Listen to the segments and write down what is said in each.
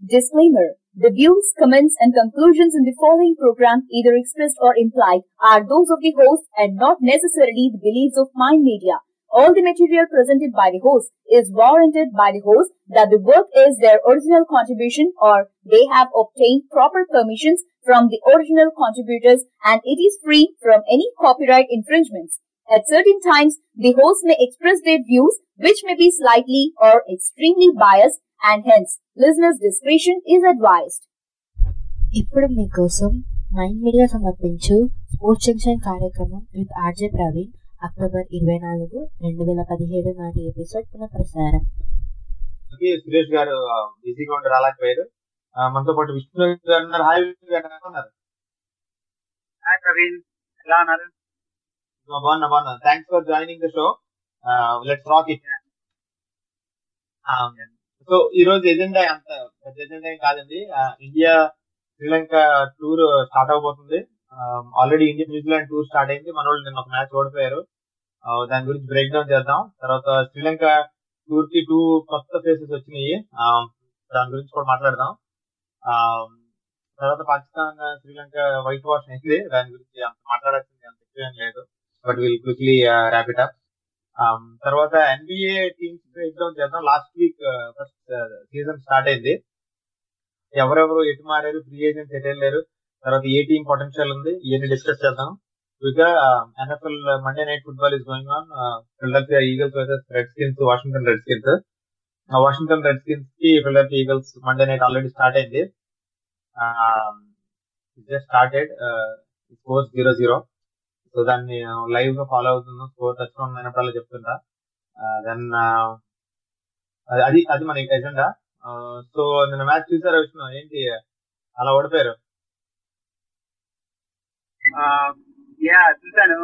Disclaimer. The views, comments, and conclusions in the following program, either expressed or implied, are those of the host and not necessarily the beliefs of Mind Media. All the material presented by the host is warranted by the host that the work is their original contribution or they have obtained proper permissions from the original contributors and it is free from any copyright infringements. At certain times, the host may express their views which may be slightly or extremely biased and hence listeners' discretion is advised. ఇప్పుడు మీకోసం Mind media సమర్పించు sports junction కార్యక్రమం with RJ Praveen October ఇరవై నాలుగు రెండు వేల పదిహేడు నాటి ఎపిసోడ్ పునఃప్రసారం అందుకే సురేష్ గారు బిజీగా ఉండి రాలేకపోయారు ఆ, మనతో పాటు విష్ణు గారు ఉన్నారు హాయ్ విష్ణు గారు ఎలా ఉన్నారు హాయ్ ప్రవీణ్ ఎలా ఉన్నారు ఆ, బాగున్నా బాగున్నా thanks for joining the show let's rock it so ఈ రోజు ఎజెండా అంత పెద్ద ఎజెండా ఏం కాదండి ఆ, ఇండియా శ్రీలంక టూర్ స్టార్ట్ అవబోతుంది already India New Zealand tour start అయింది మన వాళ్ళు నిన్న ఒక మ్యాచ్ ఓడిపోయారు ఆ, దాని గురించి బ్రేక్ డౌన్ చేద్దాం తర్వాత శ్రీలంక టూర్ కి టూ కొత్త ఫేసెస్ వచ్చినాయి ఆ, దాని గురించి కూడా మాట్లాడదాం ఆ, తర్వాత పాకిస్తాన్ శ్రీలంక వైట్ వాష్ అయింది దాని గురించి అంత మాట్లాడాల్సింది అంత ఎక్కువ ఏం లేదు but will quickly wrap it up తర్వాత ఎన్బిఏ టీమ్స్ బ్రేక్ డౌన్ చేద్దాం last week first season start అయింది ఎవరెవరు ఎటు మారారు ఫ్రీ ఏజెంట్స్ ఎటు వెళ్ళారు తర్వాత ఏ టీం పొటెన్షియల్ ఉంది ఇవన్నీ డిస్కస్ చేద్దాం ఇక NFL Monday night football is going on Philadelphia Eagles versus Redskins Washington Redskins Washington Redskins కి Philadelphia Eagles Monday night already start అయింది just started scores zero zero so దాన్ని live గా follow అవుతున్నాం score touchdown అయినప్పుడల్లా చెప్తుంటా then అది అది మన ఎజెండా సో నిన్న మ్యాచ్ చూసారా విష్ణు ఏంటి అలా ఓడిపోయారు యా చూశాను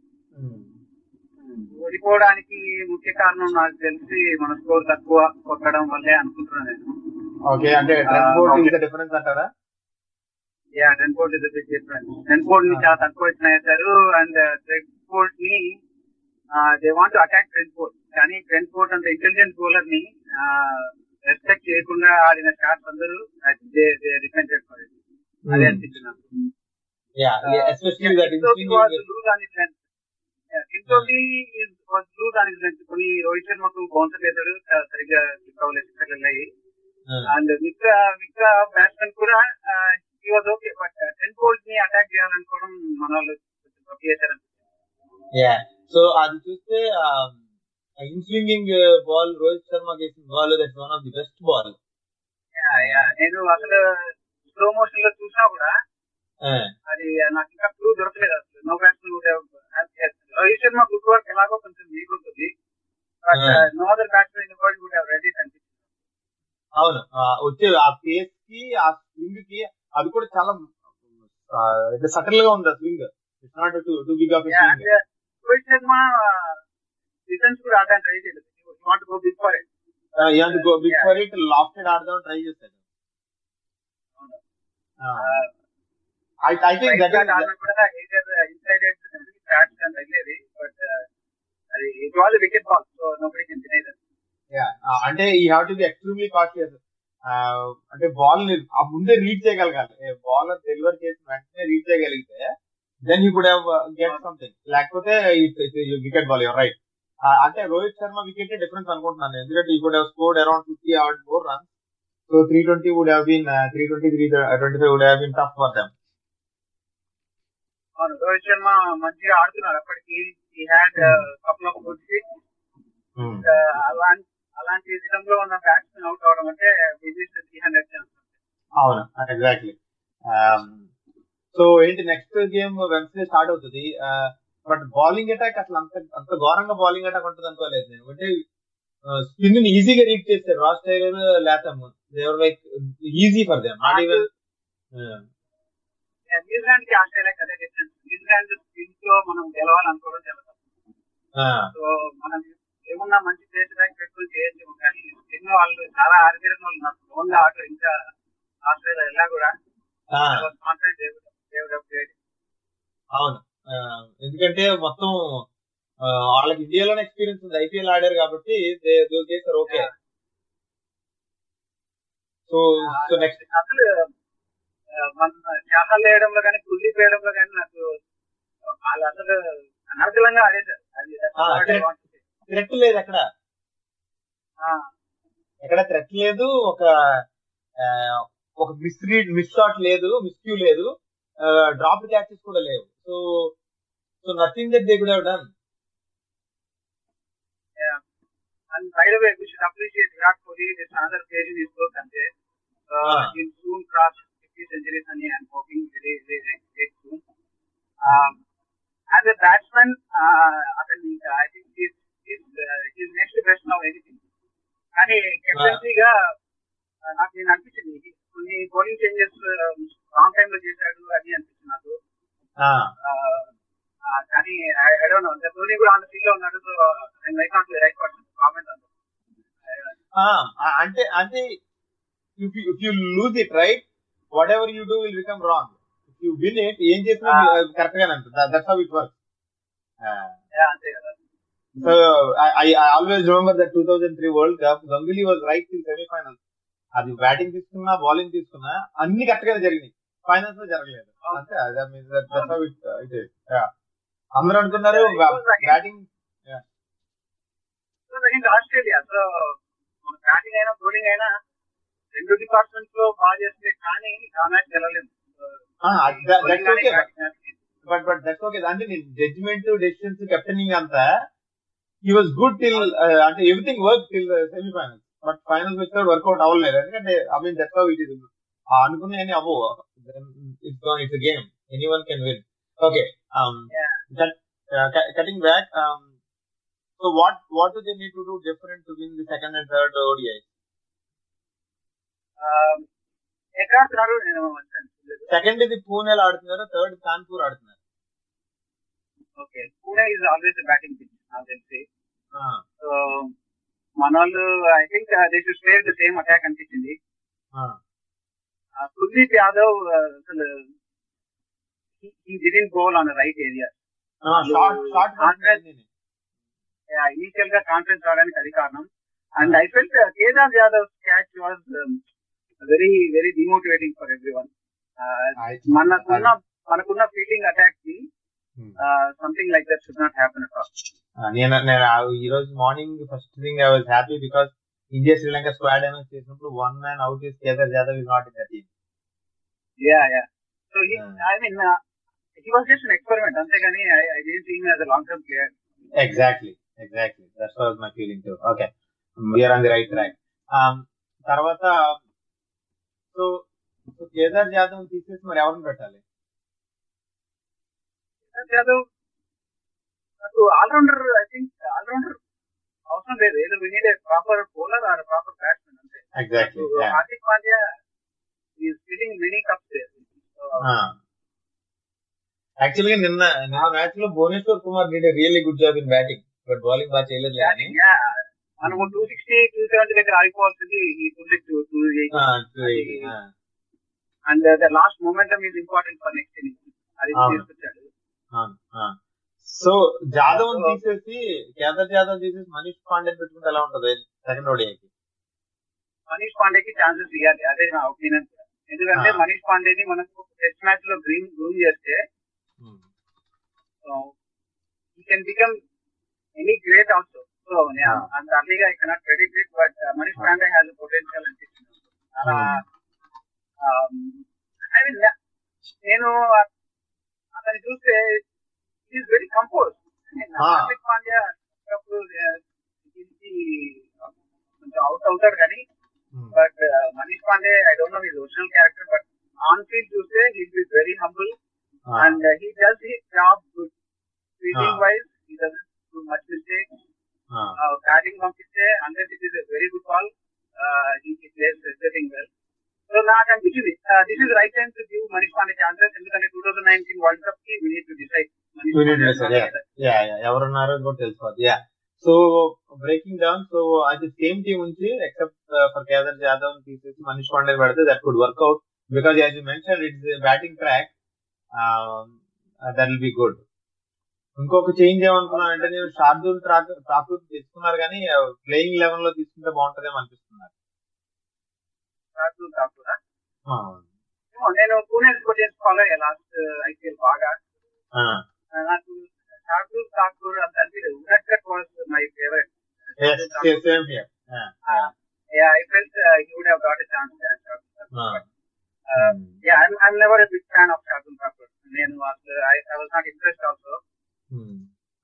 ఓడిపోవడానికి ముఖ్య కారణం నాకు తెలిసి మన స్కోర్ తక్కువ కొట్టడం వల్లే అనుకుంటున్నాను నేను ఓకే అంటే ట్రాన్స్పోర్ట్ ఇస్ ద డిఫరెన్స్ అంటారా యా టెన్ కోట్ ఇస్ బిగ్ డిఫరెన్స్ టెన్ కోట్ ని చాలా తక్కువ ఇచ్చిన వేశారు అండ్ టెన్ కోట్ ని దే వాంట్ అటాక్ ట్రెండ్ కోట్ కానీ ట్రెండ్ కోట్ అంత ఇంటెలిజెంట్ బౌలర్ ని రెస్పెక్ట్ చేయకుండా ఆడిన షాట్స్ అందరూ డిఫెండ్ చేసుకోవాలి అదే అనిపించింది నాకు yeah especially that Kintoki was loose on his length. Yeah, Kintoki is was loose on his length. కొన్ని రోహిత్ శర్మకు బౌన్సర్ వేశాడు చాలా సరిగ్గా క్లిక్ అవ్వలేదు సిక్సర్లు వెళ్ళాయి అండ్ మిగతా మిగతా బ్యాట్స్మెన్ కూడా he was okay but Trent Boult ని అటాక్ చేయాలనుకోవడం మన వాళ్ళు కొంచెం తప్పు చేశారు యా సో అది చూస్తే in swinging ball Rohit Sharma వేసిన ball that's one of the best ball నేను అసలు స్లో మోషన్ లో చూసినా కూడా అది నాకు ఇంకా క్లూ దొరకలేదు అసలు no batsmen Rohit Sharma good work ఎలాగో కొంచెం వీక్ ఉంటుంది but Ah. No other batsmen in world would have ready అనిపించింది అవును ఆ, వచ్చే ఆ పేస్ కి ఆ స్వింగ్ కి అది కూడా చాలా సటిల్ గా ఉంది ఆ swing it's not too too big of Yeah, swing and, uh, Rohit Sharma defence కూడా ఆడడానికి ట్రై చేయలేదు want go big for it ఇలాంటి go big Yeah. For it lofted ఆడదాం ట్రై చేశాడు ఐ ఐ థింక్ దట్ ఆడినా కూడా ఏదర్ ఇన్సైడ్ స్టార్ట్ తగిలేది but అది it was wicket ball so nobody can deny that అంటే we have to be extremely cautious అంటే ball ని ఆ ముందే రీడ్ చేయగలగాలి బాల్ డెలివర్ చేసిన వెంటనే రీడ్ చేయగలిగితే then you could have get something లేకపోతే వికెట్ బాల్ యువర్ రైట్ అంటే రోహిత్ శర్మ వికెట్ డిఫరెన్స్ అనుకుంటున్నాను ఎందుకంటే he could have scored around fifty out four runs so three twenty would have been three twenty three twenty five would have been tough for them అవును రోహిత్ శర్మ మంచిగా ఆడుతున్నారు అప్పటికి ఈ had couple of good అలాంటి అలాంటి విధంలో ఉన్న బ్యాట్స్మెన్ అవుట్ అవడం అంటే విజిట్ త్రీ హండ్రెడ్ ఛాన్స్ అవును ఎగ్జాక్ట్లీ సో ఏంటి నెక్స్ట్ గేమ్ వెన్స్డే స్టార్ట్ అవుతుంది బట్ బౌలింగ్ అటాక్ అసలు అంత అంత ఘోరంగా బౌలింగ్ అటాక్ ఉంటుంది అనుకోలేదు నేను అంటే స్పిన్ ని ఈజీగా రీడ్ చేస్తారు Ross Taylor Latham they were like easy for them not even New Zealand కి ఆస్ట్రేలియాకి అదే డిఫరెన్స్ న్యూజిలాండ్ స్పిన్ లో మనం గెలవాలనుకోవడం చాలా తప్పు సో మనం ఏమన్నా మంచి ప్లేస్ బ్యాక్ పెట్టుకుని చేయొచ్చు కానీ స్పిన్ వాళ్ళు చాలా ఆరిగిన వాళ్ళు నాకు ఓన్గా ఆట ఇంకా ఆస్ట్రేలియా వెళ్ళా కూడా కాన్ఫిడెంట్ దేవుడు అప్గ్రేడ్ అవును ఆ, ఎందుకంటే మొత్తం ఆ, వాళ్ళకి ఇండియాలోనే ఎక్స్పీరియన్స్ ఉంది ఐపీఎల్ ఆడారు కాబట్టి దే చేస్తారు ఓకే సో సో నెక్స్ట్ అసలు ఆ, మన చాహాలు వేయడంలో కానీ కుల్లి వేయడంలో కానీ నాకు వాళ్ళు అసలు అనర్గళంగా ఆడేశారు అది that's ఆ, what I correct. want to say. Threat లేదు అక్కడ ఆ, ఎక్కడ థ్రెట్ లేదు ఒక ఆ, ఒక మిస్ రీడ్ మిస్ షాట్ లేదు మిస్ క్యూ లేదు డ్రాప్ క్యాచెస్ కూడా లేవు so so nothing that they could have done yeah. And by the way, we should appreciate Virat Kohli. This another page in his book, and say, uh, Ah. he'll soon cross 50 centuries, and I'm hoping very, very, very, very soon. Um, as a batsman, uh, అతను ఇంకా I think he's, he's, uh, he's next best now anything. కానీ కెప్టెన్సీగా నాకు నేను అనిపించింది కొన్ని bowling changes wrong time లో చేశాడు అని అనిపించింది నాకు ఆ, కానీ ఐ డోంట్ నో ధోని కూడా ఆన్ ఫీల్ లో ఉన్నాడు so I might not right person comment on అంటే అంటే if you if you lose it right whatever you do will become wrong if you win it ఏం చేసినా correct గానే ఉంటుంది that's how it work అంతే కదా so I always remember that two thousand three world cup Ganguly was right till semifinal అది batting తీసుకున్నా bowling తీసుకున్నా అన్ని కరెక్ట్ గానే జరిగినాయి ఫైనల్స్ లో జరగలేదు అంతే that's how it it is అందరూ అనుకున్నారు batting so again Australia so మన బ్యాటింగ్ అయినా బౌలింగ్ అయినా రెండు డిపార్ట్మెంట్స్ లో బాగా చేస్తే కానీ ఆ మ్యాచ్ గెలవలేదు that's okay but but that's okay అంటే నేను జడ్జిమెంట్ డెసిషన్స్ కెప్టెనింగ్ అంతా ఈ వాజ్ గుడ్ టిల్ అంటే everything work till semifinal but finals వచ్చాడు వర్కౌట్ అవ్వలేదు ఎందుకంటే I mean that's how it is అనుకున్నాయని అవ్వు it's it's game any one can win okay cutting back so what what do they need to do different to win the second and third ODI ఎక్కడ ఆడుతున్నారు నేను second ఇది పూణేలో ఆడుతున్నారు third Kanpur ఆడుతున్నారు okay Pune is always batting pitch నాకు తెలిసి Ah, so మన వాళ్ళు I think they should spare the same attack అనిపించింది ah. కుల్దీప్ యాదవ్ uh, అసలు he didn't bowl on right area Ah, short short Contrast- initial గా కాన్ఫిడెన్స్ రావడానికి అది కారణం and I felt Kedar Yadav catch was very very demotivating for every one మనకున్న మనకున్న fielding attack కి Hmm. Something like that should not happen at all ఆ, నేను నేను ఆ ఈ రోజు morning first thing I was happy because India Sri Lanka squad announce చేసినప్పుడు one man out is Kedar Jadhav is not in the team yeah yeah so Hmm. I mean he was just an experiment అంతేగాని I didn't see as a long term player exactly exactly that's was my feeling too okay we're on the right track తర్వాత so so Kedar Jadhav తీసేసి మరి ఎవరిని పెట్టాలి యాదవ్ నాకు allrounder I think allrounder అవసరం లేదు ఏదో we need proper bowler or proper batsmen అంతే exactly Hardik Pandya is feeling many cups యాక్చువల్గా నిన్న నిన్న మ్యాచ్ లో Bhuvneshwar Kumar did really good job in batting but bowling బాగా చేయలేదు కానీ మనము టూ సిక్స్టీ టూ సెవెంటీ దగ్గర ఆగిపోవాల్సింది ఈ టూ సిక్స్ టూ ఎయిట్ ఆ, two eighty, ఆ. And the last momentum is important for next inning అది అవును. తీసుకొచ్చాడు సో జాదవ్ తీసేసి కేదార్ జాదవ్ తీసేసి మనీష్ పాండే పెట్టుకుంటే ఎలా ఉంటది సెకండ్ ఓడిఐకి మనీష్ పాండేకి ఛాన్సెస్ ఇవ్వాలి అదే నా ఒపీనియన్ ఎందుకంటే ఆ. మనీష్ పాండేని మనకు టెస్ట్ మ్యాచ్ లో గ్రీన్ గ్రూమ్ చేస్తే he can become any great also. So, yeah, Ah. and earlier I cannot predict it, but uh, Manish Ah. Pandey has a potential and అలా um, I mean, yeah, నేను అతన్ని చూస్తే is very compose Ah. Hardik Pandya అప్పుడప్పుడు, uh, ఇది కొంచెం out అవుతాడు కానీ but Manish Pandey I don't know his original character but on field చూస్తే he is very humble and uh, he does his job good. Fielding Ah. wise, he doesn't do much mistakes. Uh, batting పంపిస్తే unless it is a very good ball, uh, he, he plays everything well. So నాకు అనిపించింది this is right time to give Manish Pandey chances ఎందుకంటే two thousand nineteen world cup కి we need to decide yeah ఎవరున్నారో కూడా తెలుసుకోవాలి yeah so breaking down so అది same team ఉంచి except for Kedar Jadhav తీసేసి మనీష్ పాండే పెడితే that could work out because as you mention it's batting track that will be good ఇంకొక change ఏమనుకున్నాను అంటే నేను షార్దూల్ ట్రాక్ ఠాకూర్ తీసుకున్నారు కానీ ప్లేయింగ్ లెవెల్ లో తీసుకుంటే బాగుంటదేమో అనిపిస్తున్నారు శార్దూల్ ఠాకూర్ ఆ, నేను పూణే స్పోర్ట్స్ ఫాలో అయ్యా లాస్ట్ ఐపీఎల్ బాగా ఆ. ఆ, నాకు శార్దూల్ ఠాకూర్ అంత అనిపించలేదు Unadkat was my favourite Yes, yes, same here. ఆ, ఆ, I felt he would have got a chance ఆ. Yeah I I never a big fan of Shardul Thakur నేను అసలు I was not interest also um.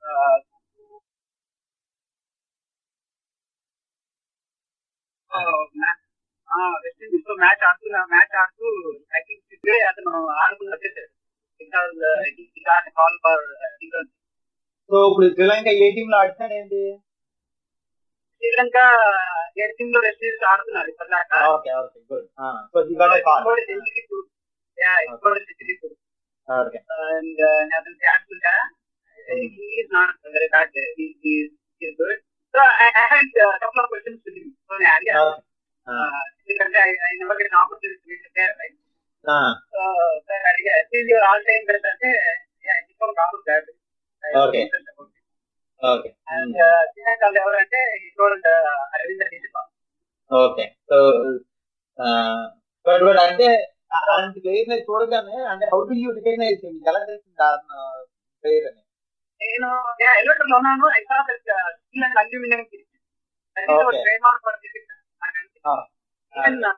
West Indies లో match ఆడుతున్నా match ఆడుతూ I think ఇప్పుడే అతను ఆడుకుని వచ్చేసాడు బికాస్ కాల్ ఫర్ సో ఇప్పుడు శ్రీలంక ఏ టీమ్ లో ఆడుతున్నాడు ఏంటి శ్రీలంక ఏ టీమ్ లో వెస్ట్ ఇండీస్ ఆడుతున్నారు ఇప్పటిదాకా okay okay good so he got a call ఇంకోటి సెంచరీ టూ యా ఇంకోటి సెంచరీ టూ ఓకే అండ్ అతను క్యాచ్ ఉందా is not very bad is good so I had couple of questions to him so నేను అడిగా okay ఎందుకంటే I never get opportunity to player right ఆ, so sir అడిగా ఎస్ఈజ్ your all time best అంటే ఇంకో కాదు సార్ Okay. ఓకే అండ్ శ్రీలంకలో ఎవరంటే ఈ told Aravinda de Silva okay so but but అంటే ఆ- అలాంటి ప్లేయర్ ని చూడగానే అంటే హౌ డు యూ రికగ్నైజ్ మీకు ఎలా తెలిసింది ప్లేయర్ అని నేను ఎలివేటర్ లో ఉన్నాను I saw that Sri Lanka aluminium Okay. Trademark for Ah. Ah.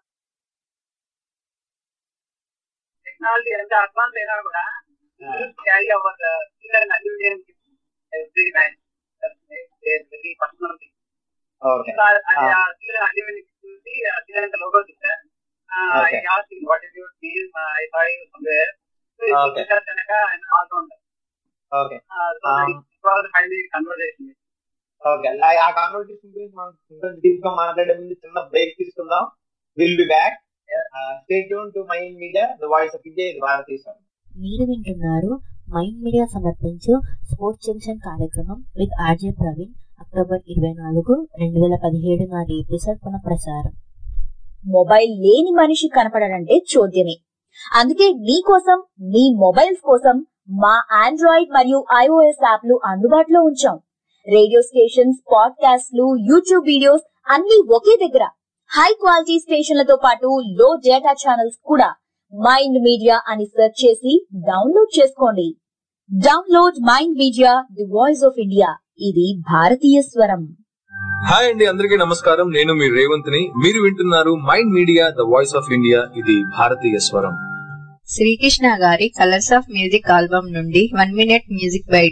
Technology ఎంత అడ్వాన్స్ అయినా కూడా Ah. Carry our Sri Lanka aluminium every match very personal okay Sri Lanka aluminium చూసి శ్రీలంక లోగో చూసా I Okay. Ask what is your team I saw you somewhere Okay. కనుక all rounder okay so Um, it was final conversation okay ఆ conversation గురించి మనం ఇంకా deep గా మాట్లాడే ముందు చిన్న బ్రేక్ తీసుకుందాం will be back stay tune to my media the voice of India ఇది భారతదేశం మీరు వింటున్నారు మైండ్ మీడియా సమర్పించు స్పోర్ట్స్ జంక్షన్ కార్యక్రమం విత్ ఆర్జే ప్రవీణ్ అక్టోబర్ ఇరవై నాలుగు రెండు వేల పదిహేడు నాటి ఎపిసోడ్ పునఃప్రసారం మొబైల్ లేని మనిషి కనపడనంటే చోద్యమే అందుకే మీకోసం మీ మొబైల్స్ కోసం మా ఆండ్రాయిడ్ మరియు ఐఓఎస్ యాప్లు అందుబాటులో ఉంచాం రేడియో స్టేషన్స్ పాడ్కాస్ట్లు యూట్యూబ్ వీడియోస్ అన్ని ఒకే దగ్గర హై క్వాలిటీ స్టేషన్లతో పాటు లో డేటా ఛానల్స్ కూడా మైండ్ మీడియా అని సెర్చ్ చేసి డౌన్లోడ్ చేసుకోండి download mind media the voice of India ఇది భారతీయ స్వరం హాయ్ అండి అందరికీ నమస్కారం నేను మీ రేవంత్ని మీరు వింటున్నారు mind media the voice of India ఇది భారతీయ స్వరం శ్రీకృష్ణ గారి కలర్స్ ఆఫ్ మ్యూజిక్ ఆల్బమ్ నుండి one minute music bite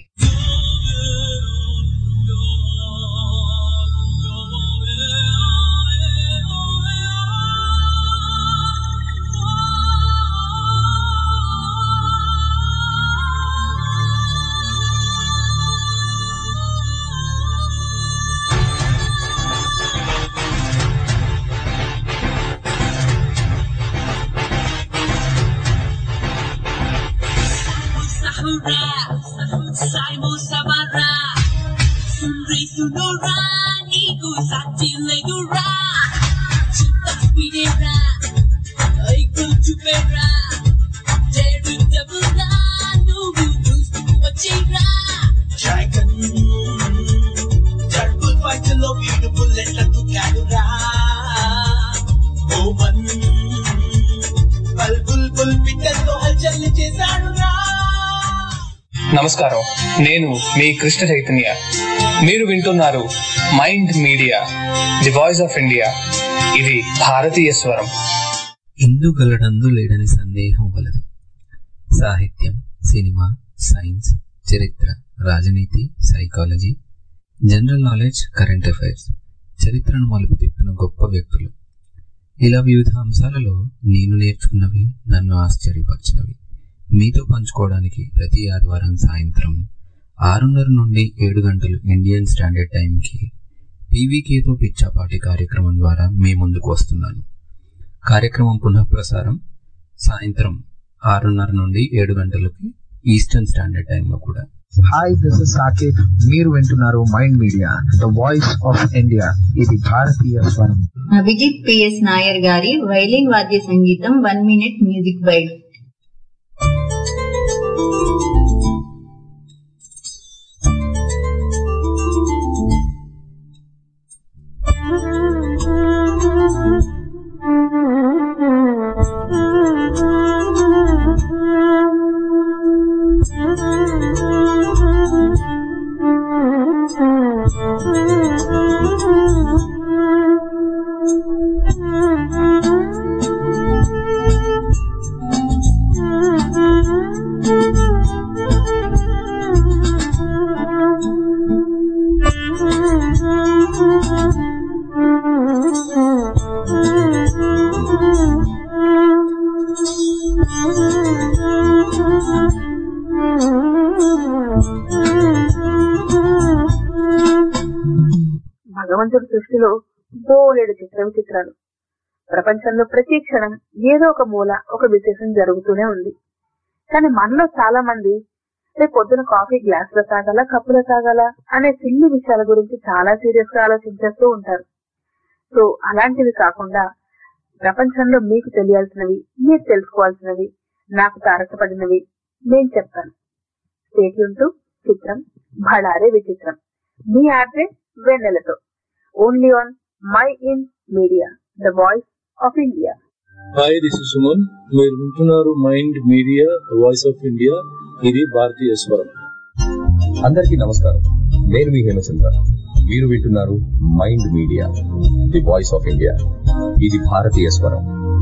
Sahura, Saimo Samara, Sunri Sunora, Niku Sati Legura, Chita Spidera, Aiku Chupera, Deru Dabula, Nubu Nustu Wachira. Dragon జర్బుల్ fight లో వీడు బుల్లెట్లతో కాడురా ఓమన్ బల్ bull bull పిట్టలతో హల్చల్ చేశాడురా నమస్కారం నేను మీ కృష్ణ చైతన్య మీరు వింటున్నారు mind media the voice of India ఇది భారతీయ స్వరం ఇందు గలడందు లేడని సందేహం వలదు సాహిత్యం సినిమా సైన్స్ చరిత్ర రాజనీతి psychology general knowledge current affairs చరిత్రను మలుపు తిప్పిన గొప్ప వ్యక్తులు ఇలా వివిధ అంశాలలో నేను నేర్చుకున్నవి నన్ను ఆశ్చర్యపరిచినవి మీతో పంచుకోవడానికి ప్రతి ఆదివారం సాయంత్రం ఆరున్నర నుండి ఏడు గంటలు ఇండియన్ స్టాండర్డ్ టైంకి పీవీకేతో పిచ్చాపాటి కార్యక్రమం ద్వారా మీ ముందుకు వస్తున్నాను కార్యక్రమం పునఃప్రసారం సాయంత్రం ఆరున్నర నుండి ఏడు గంటలకి ఈస్టర్న్ స్టాండర్డ్ టైంలో కూడా హాయ్ దిస్ ఇస్ సాకేత్ మీరు వింటున్నారు mind media the voice of India ఇది భారతీయ స్వరం అభిజిత్ పిఎస్ నాయర్ గారి వైలిన్ వాద్య సంగీతం one minute music bite Thank you. భగవంతుడి సృష్టిలో బోలెడు చిత్ర విచిత్రాలు ప్రపంచంలో ప్రతి క్షణం ఏదో ఒక మూల ఒక విశేషం జరుగుతూనే ఉంది కానీ మనలో చాలా మంది రేపు పొద్దున కాఫీ గ్లాస్ లో తాగాల కప్పులో తాగాల అనే సిల్లి విషయాల గురించి చాలా సీరియస్ గా ఆలోచించేస్తూ ఉంటారు సో అలాంటివి కాకుండా ప్రపంచంలో మీకు తెలియాల్సినవి మీరు తెలుసుకోవాల్సినవి నాకు తారసపడినవి నేను చెప్తాను స్టేట్ టు చిత్రం భళారే విచిత్రం మీ ఆర్జే వెన్నెలతో only on mind media the voice of India hi this is Suman మీరు వింటున్నారు mind media voice of India ఇది భారతీయ స్వరం అందరికీ నమస్కారం నేను మీ హేమచంద్ర మీరు వింటున్నారు mind media the voice of India ఇది భారతీయ స్వరం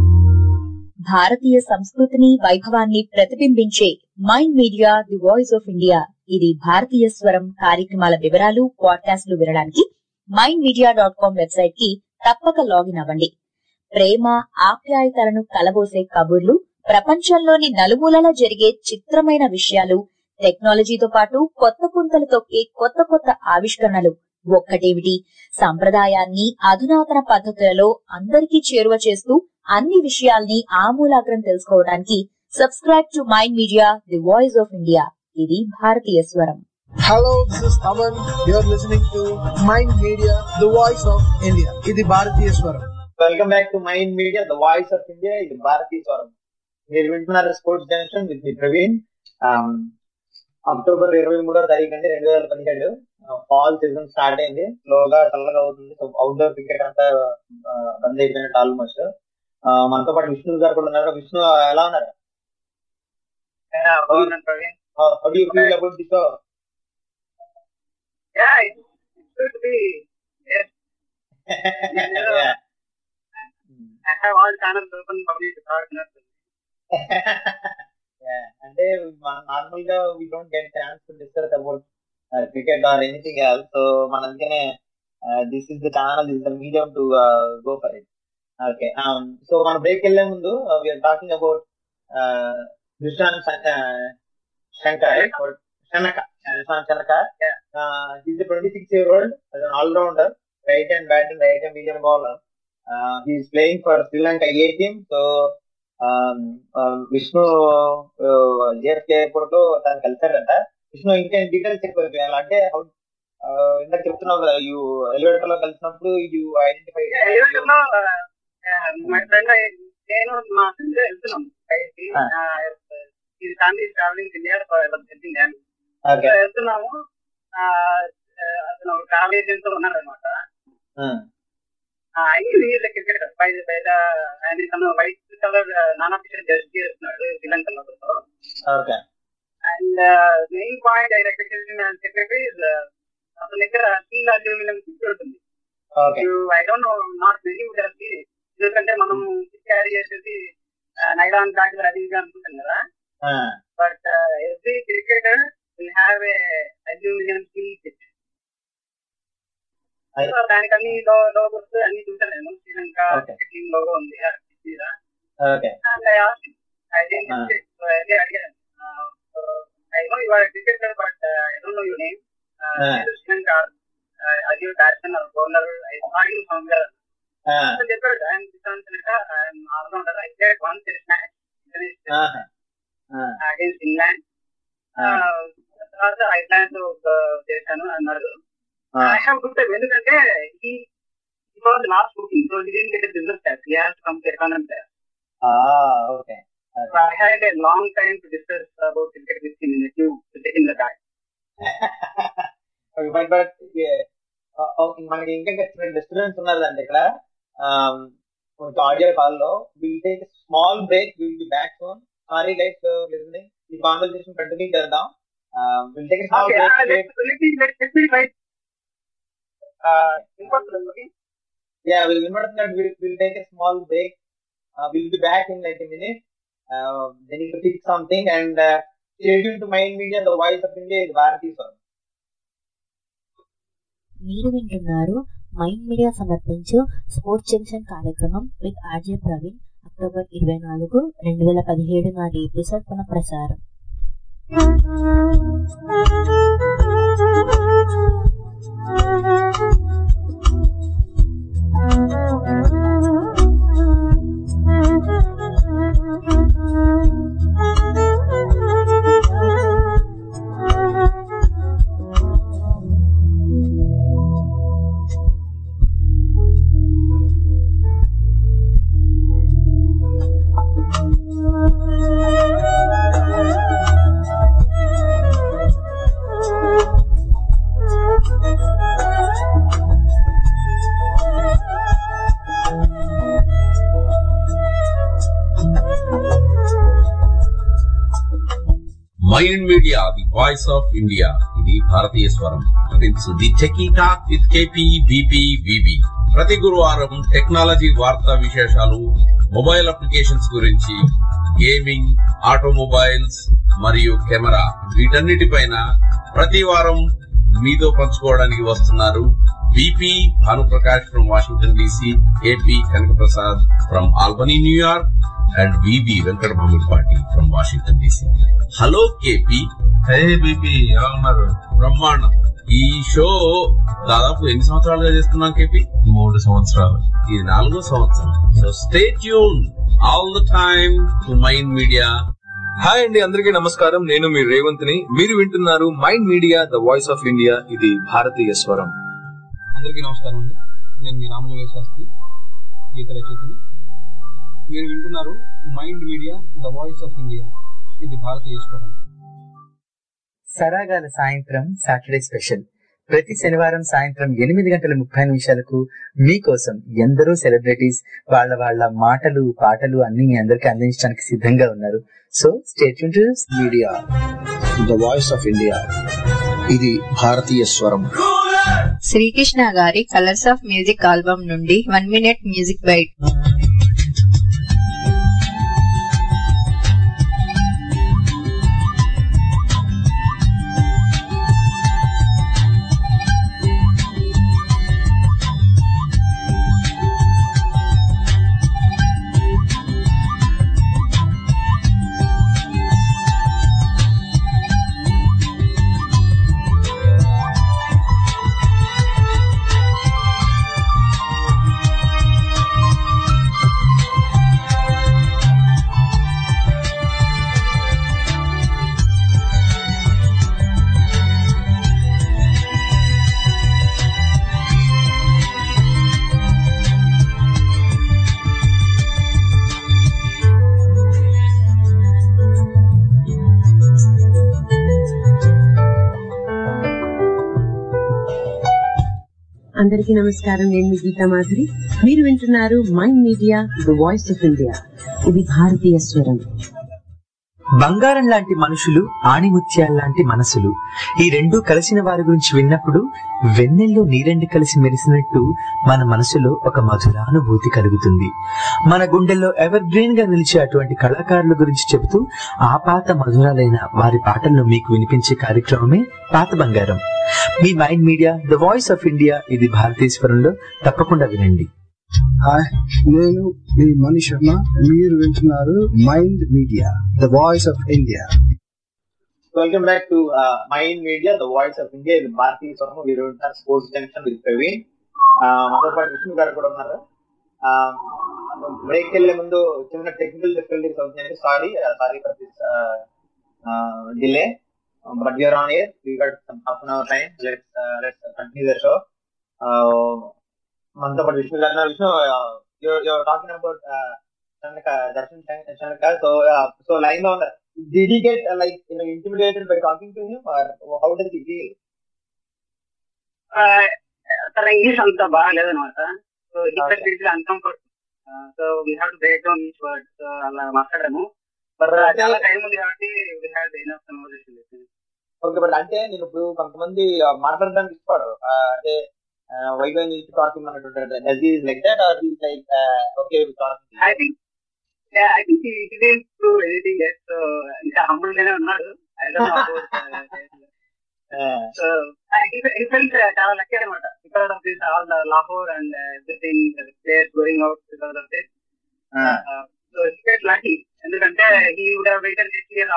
భారతీయ సంస్కృతిని వైభవాన్ని ప్రతిబింబించే mind media the voice of India ఇది భారతీయ స్వరం కార్యక్రమాల వివరాలు పాడ్కాస్ట్లు వినడానికి mind media dot com website కి తప్పక లాగిన్ అవ్వండి ప్రేమ ఆప్యాయతలను కలబోసే కబుర్లు ప్రపంచంలోని నలుమూలలా జరిగే చిత్రమైన విషయాలు టెక్నాలజీతో పాటు కొత్త పుంతలు తొక్కే కొత్త కొత్త ఆవిష్కరణలు ఒక్కటేమిటి సంప్రదాయాన్ని అధునాతన పద్ధతులలో అందరికీ చేరువ చేస్తూ అన్ని విషయాల్ని ఆమూలాగ్రం తెలుసుకోవడానికి subscribe to mind media the voice of India ఇది భారతీయ స్వరం Hello, this is Taman. You're listening to Mind Media, the voice of India. ఇది భారతీయ స్వరం welcome back to mind media the voice of India ఇది భారతీయ స్వరం మీరు వింటున్నారు స్పోర్ట్స్ జంక్షన్ విత్ మీ ప్రవీణ్ అక్టోబర్ ఇరవై మూడో తారీఖు అండి రెండు వేల పదిహేడు ఫాల్ సీజన్ స్టార్ట్ అయింది స్లోగా చల్లగా అవుతుంది సో అవుట్డోర్ క్రికెట్ అంతా ఆ, బంద్ అయిపోయినట్టు ఆల్మోస్ట్ మనతో పాటు విష్ణు గారు కూడా ఉన్నారు విష్ణు ఎలా ఉన్నారు how do feel about the show Yeah, it should be. Yes. I have all channels open public partners. అంటే నార్మల్ గా we don't get chance to discuss about cricket or anything else so మన అందుకనే this is the channel this the medium to go for it okay so మన break వెళ్లే ముందు we're talking about Dasun Shankar Shanaka Dasun Shanaka is twenty six year old all rounder right and batting right and medium bowler he's playing for Sri Lanka A team so Vishnu GSK ఎప్పుడు తను కలిసాడంట విష్ణు ఇంకా details చెప్పారు అంటే how- ఆ, ఇందాక చెప్తున్నావు కదా యూ ఎలివేటర్ లో కలిసినప్పుడు యూ ఐడెంటిఫై ఎలివేటర్లో మా ఫ్రెండ్ నేను మా ఫ్రెండ్ వెళ్తున్నాం పైకి ఇది ఫ్యామిలీ ట్రావెలింగ్ ఇండియా చెప్పింది ఓకే వెళ్తున్నాము ఆ, ఆ, అతను ఒక ట్రావెల్ ఏజెంట్ ఉన్నాడు అనమాట ఐదు క్రికెట్ బై బయట ఆయన తను వైట్ కలర్ నానా పిక్చర్ జడ్జి చేస్తున్నాడు శ్రీలంకలో ఓకే అండ్ మెయిన్ పాయింట్ ఆయన ఎక్స్పెక్టేషన్ చెప్పేది అతని దగ్గర స్టీల్ అల్యూమినియం పిక్చర్ ఉంటుంది okay I don't know not very good ఎందుకంటే మనం క్యారీ చేసేది నైలాన్ బ్యాగ్ అది ఇది అనుకుంటాం కదా but every cricketer will have a aluminium steel kit దానికి అన్ని లోగోస్ అన్ని చూసాను నేను శ్రీలంక క్రికెట్ టీమ్ లోగో ఉంది okay and I ask I think అదే అడిగాను I know you are cricketer but I don't know your name Sri Lanka అది batsmen or bowler I saw you somewhere చెప్పాడు ఐఎమ్ కిసాన్ కనుక I'm all rounder I played one test match against England తర్వాత Ireland చేశాను అన్నాడు I have good time ఎందుకంటే he was last booking so didn't get business tax he has come to economy tax okay So I had a long time to discuss about cricket with him in the queue to take in the guy. But but మనకి ఇంకా disturbance ఉన్నదండి ఇక్కడ audio call లో we'll take small break we'll be back soon sorry guys listening ఈ conversation continue చేద్దాం we'll take small Okay, uh, break let, let me let, let me try. Uh, important, okay? Yeah, we'll remember that we'll, we'll take a small break. Uh, we'll be back in like a minute. Uh, then you can pick something and uh, stay tuned to Mind Media, the voice of India is Bharati sir. మీరు వింటున్నారు mind media సమర్పించు sports junction కార్యక్రమం with RJ Praveen October ఇరవై నాలుగు రెండు వేల పదిహేడు నాటి ఎపిసోడ్ పునః ప్రసారం mind media the voice of India ఇది భారతీయ స్వరం it's the techie talk with KP BP VB ప్రతి గురువారం టెక్నాలజీ వార్తా విశేషాలు మొబైల్ అప్లికేషన్స్ గురించి గేమింగ్ ఆటోమొబైల్స్ మరియు కెమెరా వీటన్నిటిపైన ప్రతి వారం మీతో పంచుకోవడానికి వస్తున్నారు BP Bhanuprakash from Washington DC AP Kanakaprasad from Albany New York and VB Venkata Bhamidipati from Washington DC hello KP hey BP ఎలా ఉన్నారు బ్రహ్మాండం ఈ షో దాదాపు ఎన్ని సంవత్సరాలుగా చేస్తున్నాం కేపీ మూడు సంవత్సరాలు ఇది నాలుగో సంవత్సరం so stay tune all the time to mind media hi అండి అందరికీ నమస్కారం నేను మీ రేవంత్ని మీరు వింటున్నారు mind media the voice of India ఇది భారతీయ స్వరం అందరికీ నమస్కారం అండి నేను మీ రామజోగేశ్ శాస్త్రి గీత రచయితని మీరు వింటున్నారు mind media the voice of India ఇది భారతీయ స్వరం సరాగాల సాయంత్రం సాటర్డే స్పెషల్ ప్రతి శనివారం సాయంత్రం ఎనిమిది గంటల ముప్పై నిమిషాలకు మీకోసం ఎందరో సెలబ్రిటీస్ వాళ్ళ వాళ్ళ మాటలు పాటలు అన్ని మీ అందరికి అందించడానికి సిద్ధంగా ఉన్నారు so state media the voice of India ఇది భారతీయ స్వరం శ్రీకృష్ణ గారి కలర్స్ ఆఫ్ మ్యూజిక్ ఆల్బమ్ నుండి వన్ మినిట్ మ్యూజిక్ బైట్ అందరికీ నమస్కారం నేను మీ గీతా మాధురి మీరు వింటున్నారు mind media the voice of India ఇది భారతీయ స్వరం బంగారం లాంటి మనుషులు ఆణిముత్యాల లాంటి మనసులు ఈ రెండు కలిసిన వారి గురించి విన్నప్పుడు వెన్నెల్లో నీరెండు కలిసి మెరిసినట్టు మన మనసులో ఒక మధురానుభూతి కలుగుతుంది మన గుండెల్లో ఎవర్ గ్రీన్ గా నిలిచే అటువంటి కళాకారుల గురించి చెబుతూ ఆ పాత మధురాలైన వారి పాటల్లో మీకు వినిపించే కార్యక్రమమే పాత బంగారం మీ mind media the voice of India ఇది భారతీశ్వరంలో తప్పకుండా వినండి హాయ్ నేను మీ మణి శర్మ మీరు వింటున్నారు mind media the voice of India welcome back to mind media the voice of India ఇది భారతీయ స్వర్మ వీరు ఉంటారు స్పోర్ట్స్ జంక్షన్ విత్ ప్రవీణ్ మాతో పాటు విష్ణు గారు కూడా ఉన్నారు బ్రేక్ వెళ్ళే ముందు చిన్న టెక్నికల్ డిఫికల్టీస్ అవుతున్నాయండి sorry sorry for this delay but you're on air we got some half an hour time let's let's continue the show మనతో పాటు విష్ణు గారు Vishnu your talking about Chandraka Darshan Chandraka so so line లో ఉన్నారు did he get uh, like you know intimidated by talking to him or how does he feel తన English అంత బాగాలేదు అనమాట so ఇక్కడ little uncomfort so we have to break down each word so అలా మాట్లాడాము but చాలా time ఉంది కాబట్టి we have enough conversation okay but అంటే నేను ఇప్పుడు కొంతమంది మాట్లాడడానికి ఇష్టపడు అంటే వై గోయింగ్ టు టాకింగ్ అన్నట్టు does is like that or is like okay with talking I think I think it is to anything as so ఇంకా హంబుల్ గానే ఉన్నాడు I don't so he felt చాలా లక్కీ అనమాట because of this all the Lahore and everything players going out because of this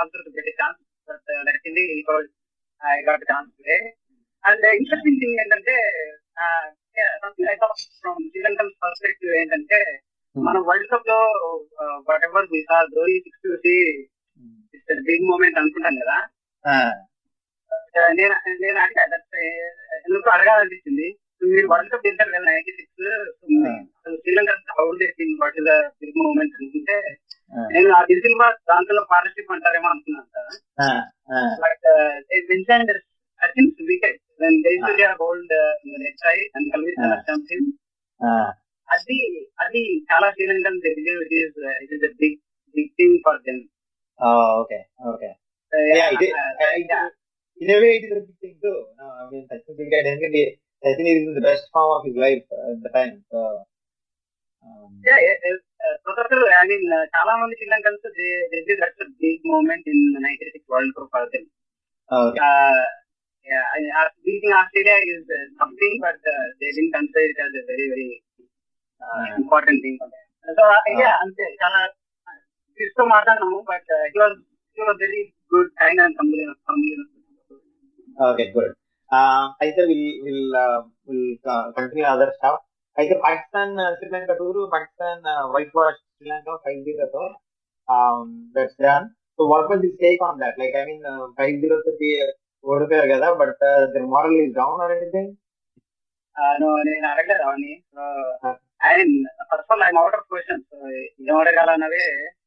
also to get a chance, but uh, luckily because I got a chance today. And the interesting thing ఏంటంటే uh, yeah, something I thought from Sri Lankan perspective ఏంటంటే మనం world cup లో whatever we sir Dhoni six చూసి it's big moment అనుకుంటాం కదా Uh, నేను నేను అడిగా that, uh, ఎందుకు అడగాలనిపించింది మీరు వరల్డ్ కప్ గెలిచారు కదా నైన్టీ సిక్స్ శ్రీలంక అవుట్ చేసింది వాట్ ఇస్ బిగ్ మూమెంట్ అనుకుంటే నేను ఆ దిల్సిల్వా దాంట్లో పార్ట్నర్షిప్ అంటారేమో అనుకున్నాను sir but mention I think wicket Jayasuriya hold next side and కల్విన్ అది అది చాలా Sri Lankan it is it is big big thing for them okay okay Yeah, it is. In a way, it is a big thing too. No, I mean, Sachin Cricket, ఎందుకంటే Sachin is in the best form of his life uh, at the time. So, um, professor I mean చాలా మంది Sri Lankans that's big moment in ninety six world cup for them okay. beating Australia is uh, something, but uh, they didn't consider it as a very, very uh, important thing. So, uh, yeah, అంతే చాలా ఇస్తూ మాట్లాడినాము but he was he was very good kind and complete Okay, good. Uh, అయితే will will will continue other stuff అయితే Pakistan Sri Lanka tour Pakistan whitewash Sri Lanka five జీరోతో that's done so what was the take on that like I mean five zero తోటి ఓడిపోయారు కదా but their morale is down or anything నేను అడగలేదు అవన్నీ and first of all I'm out of questions ఏం అడగాలన్నదే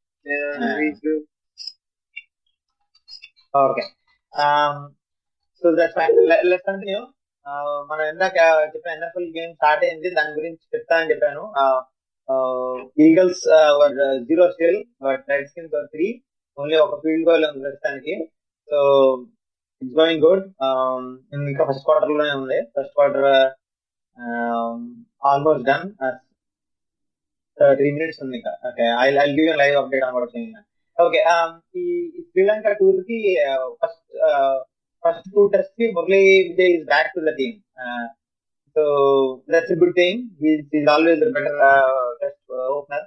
okay so that's fine let's continue మనం ఇందాక చెప్పిన ఎన్ఎఫ్ఎల్ గేమ్ స్టార్ట్ అయింది దాని గురించి చెప్తా అని చెప్పాను Eagles zero still but Redskins three only ఒక ఫీల్డ్ గోల్ ఉంది ప్రస్తుతానికి సో ఇట్స్ గోయింగ్ గుడ్ ఇంకా ఫస్ట్ క్వార్టర్ లోనే ఉంది first quarter almost done three minutes ఉంది ఇంకా okay I I give you live update about okay ఈ Sri Lanka tour కి ఫస్ట్ ఫస్ట్ టూ టెస్ట్ కి Murali Vijay is back to the team so that's good thing is always better test opener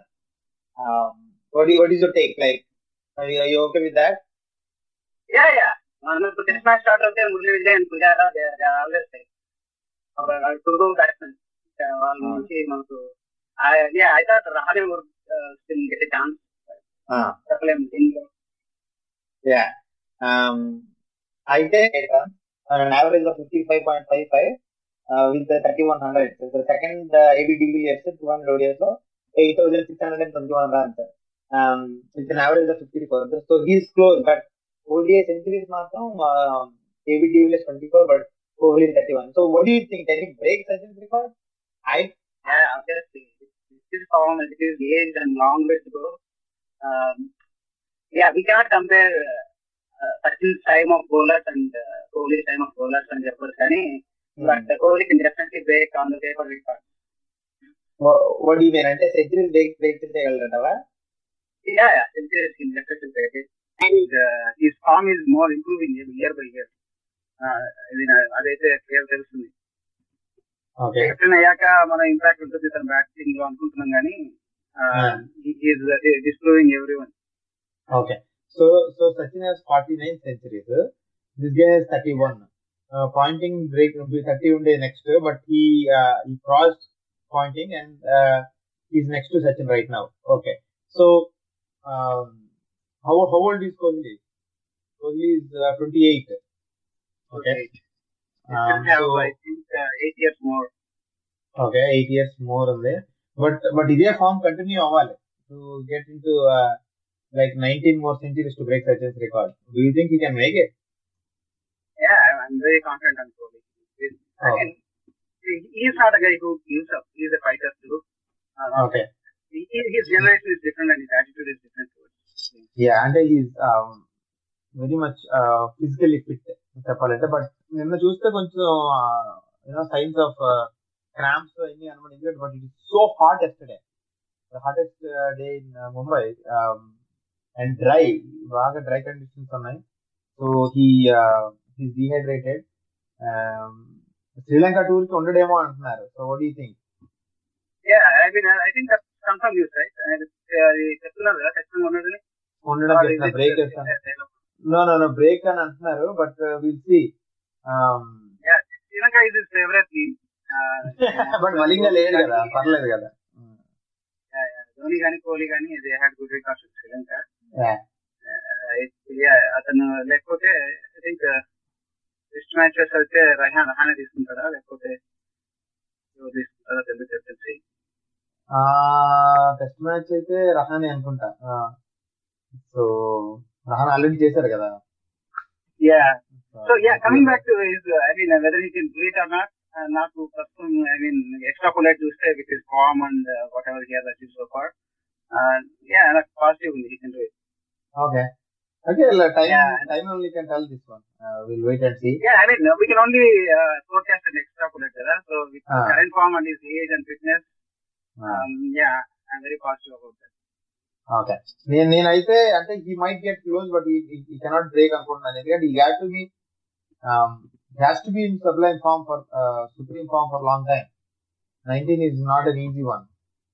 what what is your take like are you, are you okay with that yeah yeah మనకు test match start అవుతే Murali Vijay and Pujara always two batsmen వాళ్ళ నుంచి మనకు yeah I thought Rahane still get chance Ah. చెప్పలేము దీంట్లో yeah um అయితే an average of 55.55 uh, with the 3100 so the second uh, ABDB years 200 ODIs లో 8621 runs um with an average of 54 so he's close but ODI centuries మాత్రం uh, ABDB is 24 but Kohli 31 so what do you think can he break Sachin's record I Yeah, obviously. This is form, it is age and long way to go. Um, yeah, we cannot compare uh, Sachin's time of bowlers and uh, Kohli's time of bowlers and Jeffers, కానీ but uh, Kohli can definitely break on the paper record. what, what do you mean అంటే centuries break break చేయగలరంటావా Yeah, yeah, centuries can definitely break it. And uh, his form is more improving year by year. Uh, ఇది నా- అదైతే clear తెలుస్తుంది okay captain అయ్యాక మన impact ఉంటుంది తన బ్యాటింగ్ లో అనుకుంటున్నాం కానీ disproving every one Okay. So so Sachin has 49 centuries. This guy has 31. Uh, pointing break will be 30 one day next, but he uh, he crossed pointing and uh, he's next to Sachin right now. Okay. So um, how how old is Kohli? Kohli is uh, 28. Okay. Um, have, so, I think, uh, eight years more. okay, eight years more on there. But but ఇదే form continue అవ్వాలి to get in to like 19 more centuries to break Sachin's record. Do you think he can make it? Yeah, I'm, I'm very confident on Kohli. He's- Again, he, he's not a guy who gives up. He's a fighter too. Uh, Okay. he, his generation is different and his attitude is different towards things. Yeah, అంటే is very much physically fit చెప్పాలంటే but నిన్న చూస్తే కొంచెం you know signs of cramps అన్ని అనుమతి but it is so hot yesterday hottest day in Mumbai and dry బాగా dry conditions ఉన్నాయి so he he's dehydrated Sri Lanka tour కి ఉండడేమో అంటున్నారు so what you think Yeah, I mean, I I think that's confirmed news, right? And it's, uh, చెప్తున్నారు కదా ఖచ్చితంగా ఉన్నదని ఉండడం చేసిన బ్రేక్ చేస్తాను నో నో నో బ్రేక్ అని అంటున్నారు but will see Sri Lanka is is favourite team but Malinga లేడు కదా పర్లేదు కదా ధోని కానీ కోహ్లీ కానీ they had good records Sri Lanka Yeah. Yeah, అతను లేకపోతే ఐ థింక్ టెస్ట్ మ్యాచెస్ అయితే రహాన్ రహానే తీసుకుంటాడా లేకపోతే ఎవరు తీసుకుంటారా తెలియదు చెప్పేసి టెస్ట్ మ్యాచ్ అయితే రహానే అనుకుంటా సో రహాన్ ఆల్రెడీ చేశారు కదా yeah so yeah coming back to is I mean whether he can do it or not నాకు ప్రస్తుతం ఐ మీన్ ఎక్స్ట్రా పొలైట్ చూస్తే with his form and whatever here achieve so far yeah నాకు positive ఉంది he can do it okay okay time Yeah. Time only can tell this one will wait and see Yeah, I mean, uh, we can only uh, forecast and extrapolate that. So with Ah. current form and his age and fitness, um, yeah, I'm very positive about that. Okay నేను నేనైతే అంటే he might get close but he cannot break అనుకుంటున్నాను ఎందుకంటే he have to be has to be in sublime form for supreme form for long time nineteen is not an easy one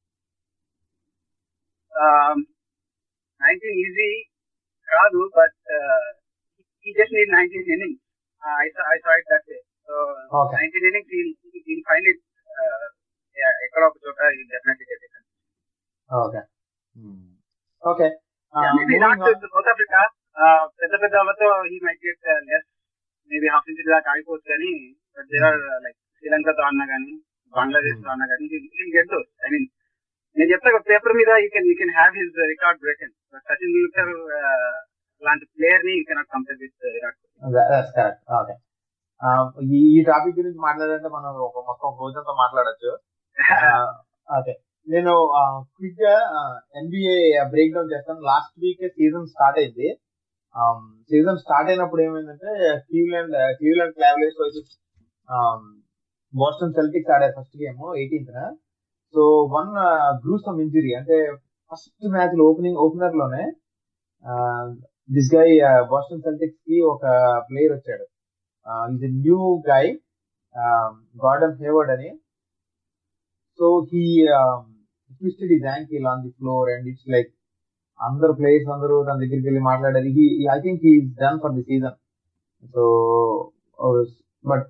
Um, 19 easy, Radu, but uh, he just need 19 innings. Uh, I saw I saw it that way. So Okay. 19 innings, he'll he'll find it. Uh, yeah, ఎక్కడ ఒక చోట he'll definitely get it. Okay okay Yeah, maybe not with South Africa. Uh, పెద్ద పెద్ద వాళ్ళతో he might get uh, less, maybe half century దాకా ఆగిపోవచ్చు కానీ but there are uh, like శ్రీలంకతో అన్నా కానీ బంగ్లాదేశ్ తో అన్నా కానీ he'll get those. I mean, నేను చెప్తా పేపర్ మీద you can you can have his record broken Sachin Tendulkar లాంటి ప్లేయర్ ని you cannot compare with Virat Kohli correct okay ఈ ఈ టాపిక్ గురించి మాట్లాడాలంటే మనం ఒక మొత్తం రోజంతా మాట్లాడొచ్చు ఓకే నేను క్విక్ గా ఎన్బిఏ బ్రేక్ డౌన్ చేస్తాను లాస్ట్ వీక్ సీజన్ స్టార్ట్ అయింది సీజన్ స్టార్ట్ అయినప్పుడు ఏమైందంటే Cleveland Cleveland Cavaliers versus Boston Celtics ఆడారు first game eighteenth so one gruesome injury అంటే ఫస్ట్ మ్యాచ్ ఓపెనింగ్ ఓపెనర్ లోనే దిస్ గై బోస్టన్ సెల్టిక్స్ కి ఒక ప్లేయర్ వచ్చాడు is new guy Gordon Hayward అని so he twisted his ankle on the floor and it's like అందరు ప్లేయర్స్ అందరూ తన దగ్గరికి వెళ్ళి మాట్లాడారు he I think he done for the season so but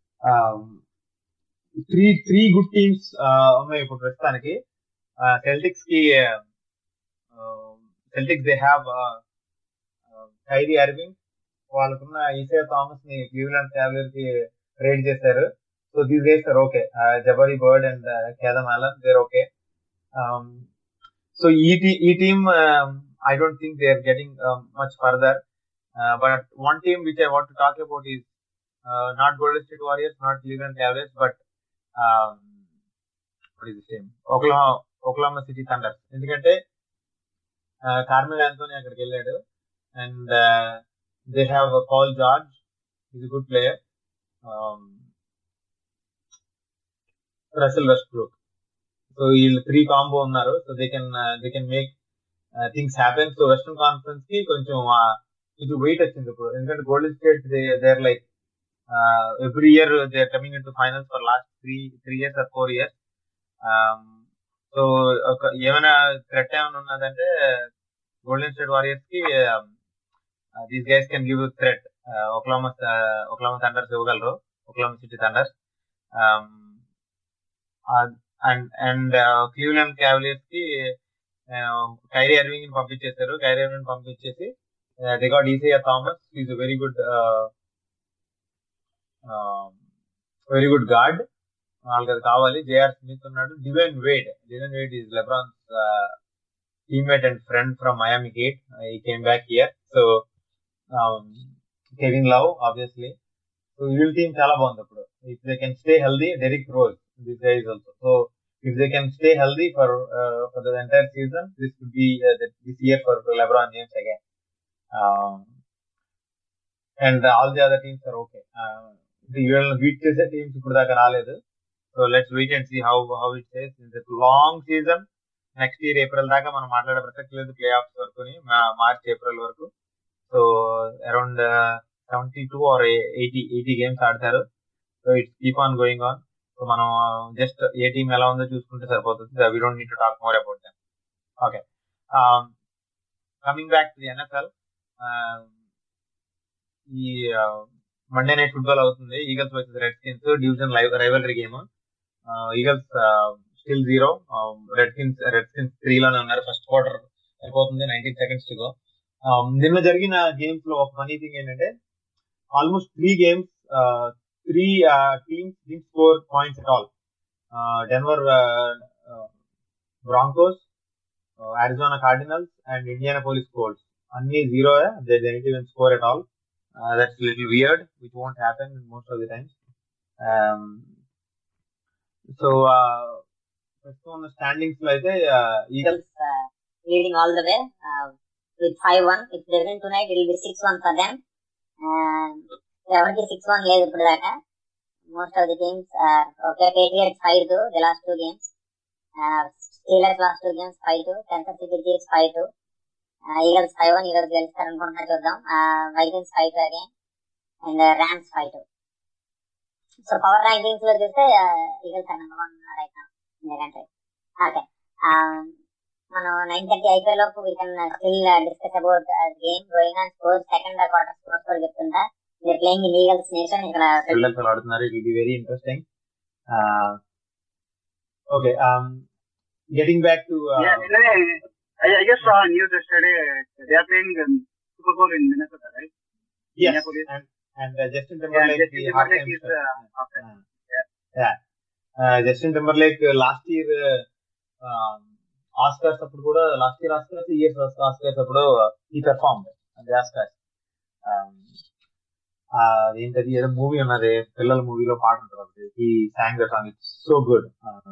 three three good teams ఉన్నాయి ఇప్పుడు ప్రస్తుతానికి సెల్టిక్స్ కి Celtics they have Kyrie Irving వాళ్ళకున్న ఈసే థామస్ ని క్లీవ్లాండ్ క్యావియర్ కి ట్రేడ్ చేశారు so these guys are okay Jabari Bird and Kadeem Allen there okay so ఈ టీ- ఈ team I don't think they are getting much further but one team which I want to talk about is not Golden State warriors not Cleveland Cavaliers but ఓక్లా Oklahoma City Thunders ఎందుకంటే Carmelo Anthony అక్కడికి వెళ్ళాడు and they have Paul George is good player Russell Westbrook so వీళ్ళు three combo ఉన్నారు so they can they can make things happen so western conference కి కొంచెం uh, కొంచెం weight వచ్చింది ఇప్పుడు ఎందుకంటే Golden State they're like every year they are coming in to finals for last three three years or four years so ఒక ఏమైనా threat ఏమైనా ఉన్నదంటే గోల్డెన్ స్టేట్ వారియర్స్ కి these guys can give threat Oklahoma Oklahoma Thunders ఇవ్వగలరు Oklahoma City Thunders and and Cleveland Cavaliers కి Kyrie Irving ని పంపించేశారు Kyrie Irving పంపించేసి they got Isaiah Thomas is very good very good guard వాళ్ళకి అది కావాలి JR Smith ఉన్నాడు Dwyane Wade Dwyane Wade is LeBron's teammate and friend from Miami Heat he came back here so Kevin Love obviously so వీళ్ళ team చాలా బాగుంది ఇప్పుడు if they can stay healthy Derrick Rose this guys also so if they can stay healthy for for the entire season this could be this year for LeBron James again and all the other teams are okay వీళ్ళని beat చేసే teams ఇప్పుడు దాకా రాలేదు so let's wait and see how how it says in long season next year April దాకా మనం మాట్లాడే ప్రసక్తి లేదు ప్లే ఆఫ్స్ వరకు మార్చ్ ఏప్రిల్ వరకు so around seventy two or eighty eighty games ఆడతారు so it's keep on going on so మనం just a team ఎలా ఉందో చూసుకుంటే సరిపోతుంది we don't need to talk more about them okay coming back to the NFL ఈ Monday night football అవుతుంది Eagles versus Redskins division rivalry game Eagles still zero Redskins Redskins three లోనే ఉన్నారు first quarter అయిపోతుంది nineteen seconds to go నిన్న జరిగిన games లో ఒక funny thing ఏంటంటే almost three games three teams డి score points at all Denver Broncos Arizona Cardinals and Indianapolis Colts అన్ని zero they didn't even score at all that's little weird which won't happen most of the times so ప్రస్తుతం ఉన్న standings లో అయితే Eagles leading all the way uh, with 5-1. If they win tonight, it will be 6-1 for them. And ఎవరికి six one లేదు ఇప్పుడు దాకా most of the games okay Patriots five two the last two games Steelers last two games five two Kansas City Chiefs five two Eagles five one Eagles గెలుస్తారు అనుకుంటున్నా చూద్దాం Vikings five two again and Rams five two so power rankings లో చూస్తే Eagles are number one right ఎందుకంటే okay మనం nine thirty అయిపోయే లోపు we can still discuss about game going on score second quarter score కూడా చెప్తుంటా మీరు playing in eagles nation ఇక్కడ శ్రీలంకలో ఆడుతున్నారు it will be very interesting okay getting back to Yeah, anyway, I, I just saw a news yesterday. They are playing um, Super Bowl in Minnesota, right? yes Minneapolis. and and uh, Justin Yeah, Timberlake Justin the Timberlake halftime is star. uh, after. yeah uh, Justin Timberlake uh, last year uh, Oscars అప్పుడు కూడా last year Oscars years Oscars అప్పుడు ఈ perform అది Oscars ఏంటది ఏదో movie ఉన్నది పిల్లల మూవీలో పాట ఉంటుంది ఒకటి ఈ song song it's so good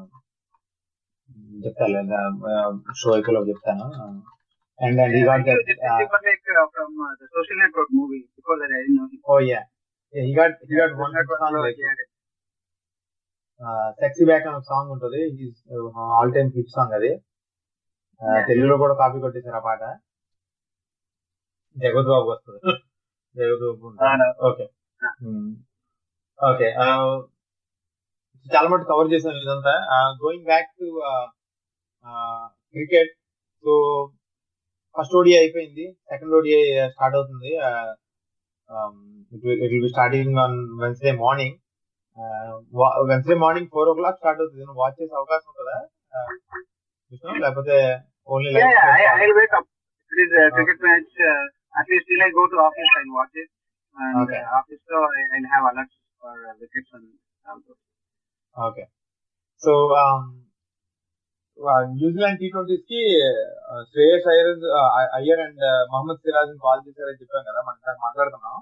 చెప్తాను షో అయిపోలో చెప్తాను అండ్ అండ్ ఈ I గాట్ knew దట్ Justin Timberlake uh, from uh, the Social Network movie. Before that, I didn't know him. Oh yeah he got he got Yeah, one that was song uh, like yeah, sexy back అనే song ఉంటుంది all time hit song అది ఆ, తెలుగులో కూడా copy కొట్టేశారు ఆ పాట జగత్ బాబు వస్తుంది జగత్ బాబు ఓకే ఓకే చాలా మటు కవర్ చేశాను ఇదంతా going back to cricket so first ODI అయిపోయింది సెకండ్ ఓడిఐ స్టార్ట్ అవుతుంది it will be starting on Wednesday morning Wednesday morning four o'clock start అవుతుంది వాచ్ చేసే అవకాశం ఉంటుందా Uh, విష్ణు లేకపోతే only yeah, yeah, I, I'll wake up. It is a cricket match. Uh, at least till I go to office, I'll watch it. And Okay. uh, office, so I, I'll have alerts for uh, wickets and all those. Okay so New Zealand T twenties కి uh, Shreyas Iyer Iyer and Mohammed Siraj call చేశారని చెప్పాం కదా మనం ఇందాక మాట్లాడుతున్నాం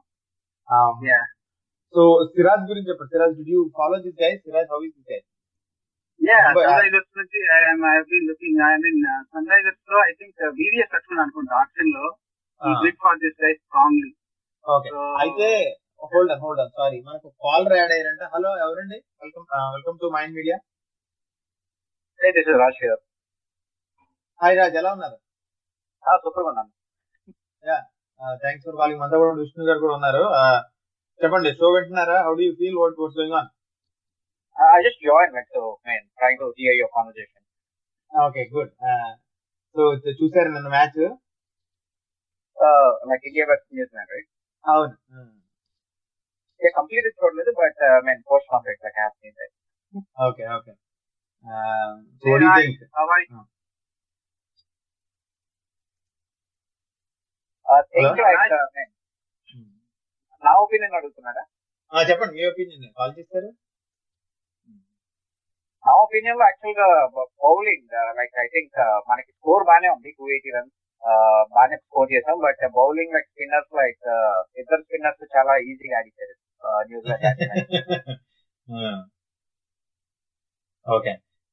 so Siraj గురించి చెప్పండి Siraj do you follow this guy Siraj how is this guy Yeah, But, uh, sunrisers నుంచి I am I've been looking. I mean, uh, sunrisers లో I think uh, VVS Lakshman అనుకుంటా ఆప్షన్ లో he Ah. bid for this guy strongly. Okay అయితే hold on hold on sorry మనకు caller add అయ్యారంటే hello ఎవరండి welcome welcome to mind Media Hey, this is Raj here. Hi Raj ఎలా ఉన్నారు Ah, super గా ఉన్నాను. యా థ్యాంక్స్ ఫర్ కాలింగ్ మనతో కూడా విష్ణు గారు కూడా ఉన్నారు Uh, చెప్పండి షో వింటున్నారా how do feel what what's going on Uh, I just joined, like, so man, trying to hear your conversation. Okay good so చూసారు నిన్న match Uh, like India versus New Zealand, right? అవును Yeah, completely చూడలేదు, but uh, man, post conflict, like I have seen that. Okay okay so what do Yeah, think How I, uh, think Hello? like, uh, man, నా opinion అడుగుతున్నారా చెప్పండి మీ opinion call చేస్తారు నా opinion లో actual గా bowling like I think మనకి score బానే ఉంది టూ ఎయిటీ రన్స్ బాగానే స్కోర్ చేసాం but bowling like spinners like ఇద్దరు స్పిన్నర్స్ చాలా ఈజీగా ఆడిచారు న్యూజిలాండ్ ఓకే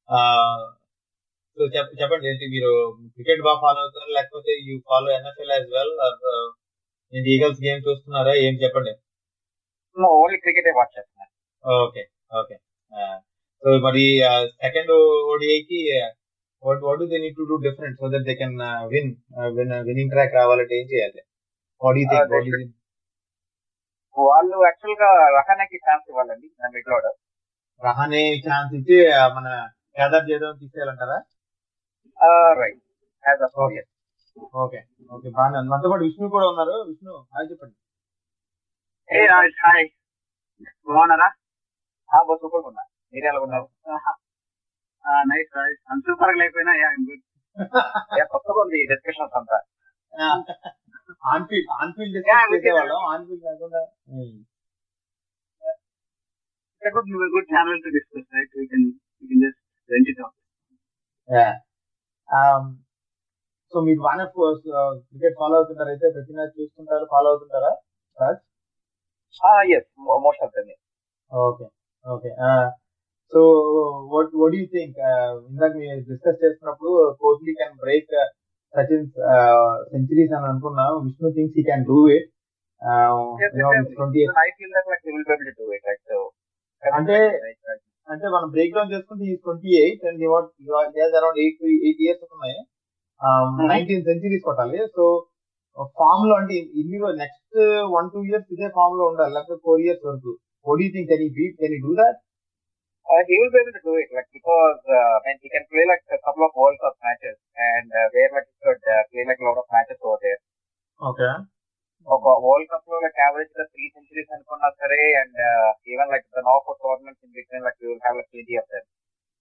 సో చెప్పండి ఏంటి మీరు క్రికెట్ బాగా ఫాలో అవుతారా లేకపోతే you follow NFL as well ఏంటి ఈగల్స్ గేమ్ చూస్తున్నారా ఏం చెప్పండి ఓన్లీ క్రికెట్ వాచ్ చేస్తున్నాను ఓకే ఓకే సో మరి సెకండ్ ఓడిఐకి what what do they need to do different so that they can win win winning track రావాలంటే ఏం చేయాలి what you think what you వాళ్ళు యాక్చువల్ గా రహానాకి ఛాన్స్ ఇవ్వాలండి మిడ్ ఆర్డర్ రహానే ఛాన్స్ ఇచ్చి uh, మన కేదార్ జాదవ్ తీసేయాలంటారా right as a okay okay okay బాగానే ఉంది మనతో పాటు విష్ణు కూడా ఉన్నారు విష్ణు హాయ్ చెప్పండి ఏ హాయ్ బాగున్నారా సూపర్ ఉన్నా మీరు ఎలా ఉన్నారు నైస్ నైస్ అంత సూపర్ లేకపోయినా యా గుడ్ కొత్తగా ఉంది డిస్కషన్స్ అంతా on field on field Yeah, discuss we can- చేసేవాళ్ళం ఆన్ఫీల్డ్ కాకుండా good good channel to discuss right we can we can just vent it out so మీరు బాగానే క్రికెట్ ఫాలో అవుతుంటారు అయితే ప్రతి మ్యాచ్ చూస్తుంటారు ఫాలో అవుతుంటారా Raj yes most of them okay okay so what what you think ఇందాక మీరు డిస్కస్ చేస్తున్నప్పుడు Kohli can break Sachin centuries అని అనుకున్నా Vishnu things he can do it twenty I feel that like will be able to do it like so అంటే అంటే మనం break down చేసుకుంటే ఈ twenty eight and what around eight eight years ఉన్నాయి nineteen centuries కొట్టాలి so form లో అంటే ఇన్ని నెక్స్ట్ వన్ టూ ఇయర్స్ ఇదే ఫామ్ లో ఉండాలి లేకపోతే ఫోర్ ఇయర్స్ వరకు would you think can he beat can he do that Uh, he will be able to do it, like because uh, I mean, he can play like a couple of World Cup matches, and uh, where like he could uh, play like a lot of matches over there. Okay ఒక world cup లో like average గా three centuries అనుకున్నా సరే and even like the knock out tournaments in between like will have like twenty of them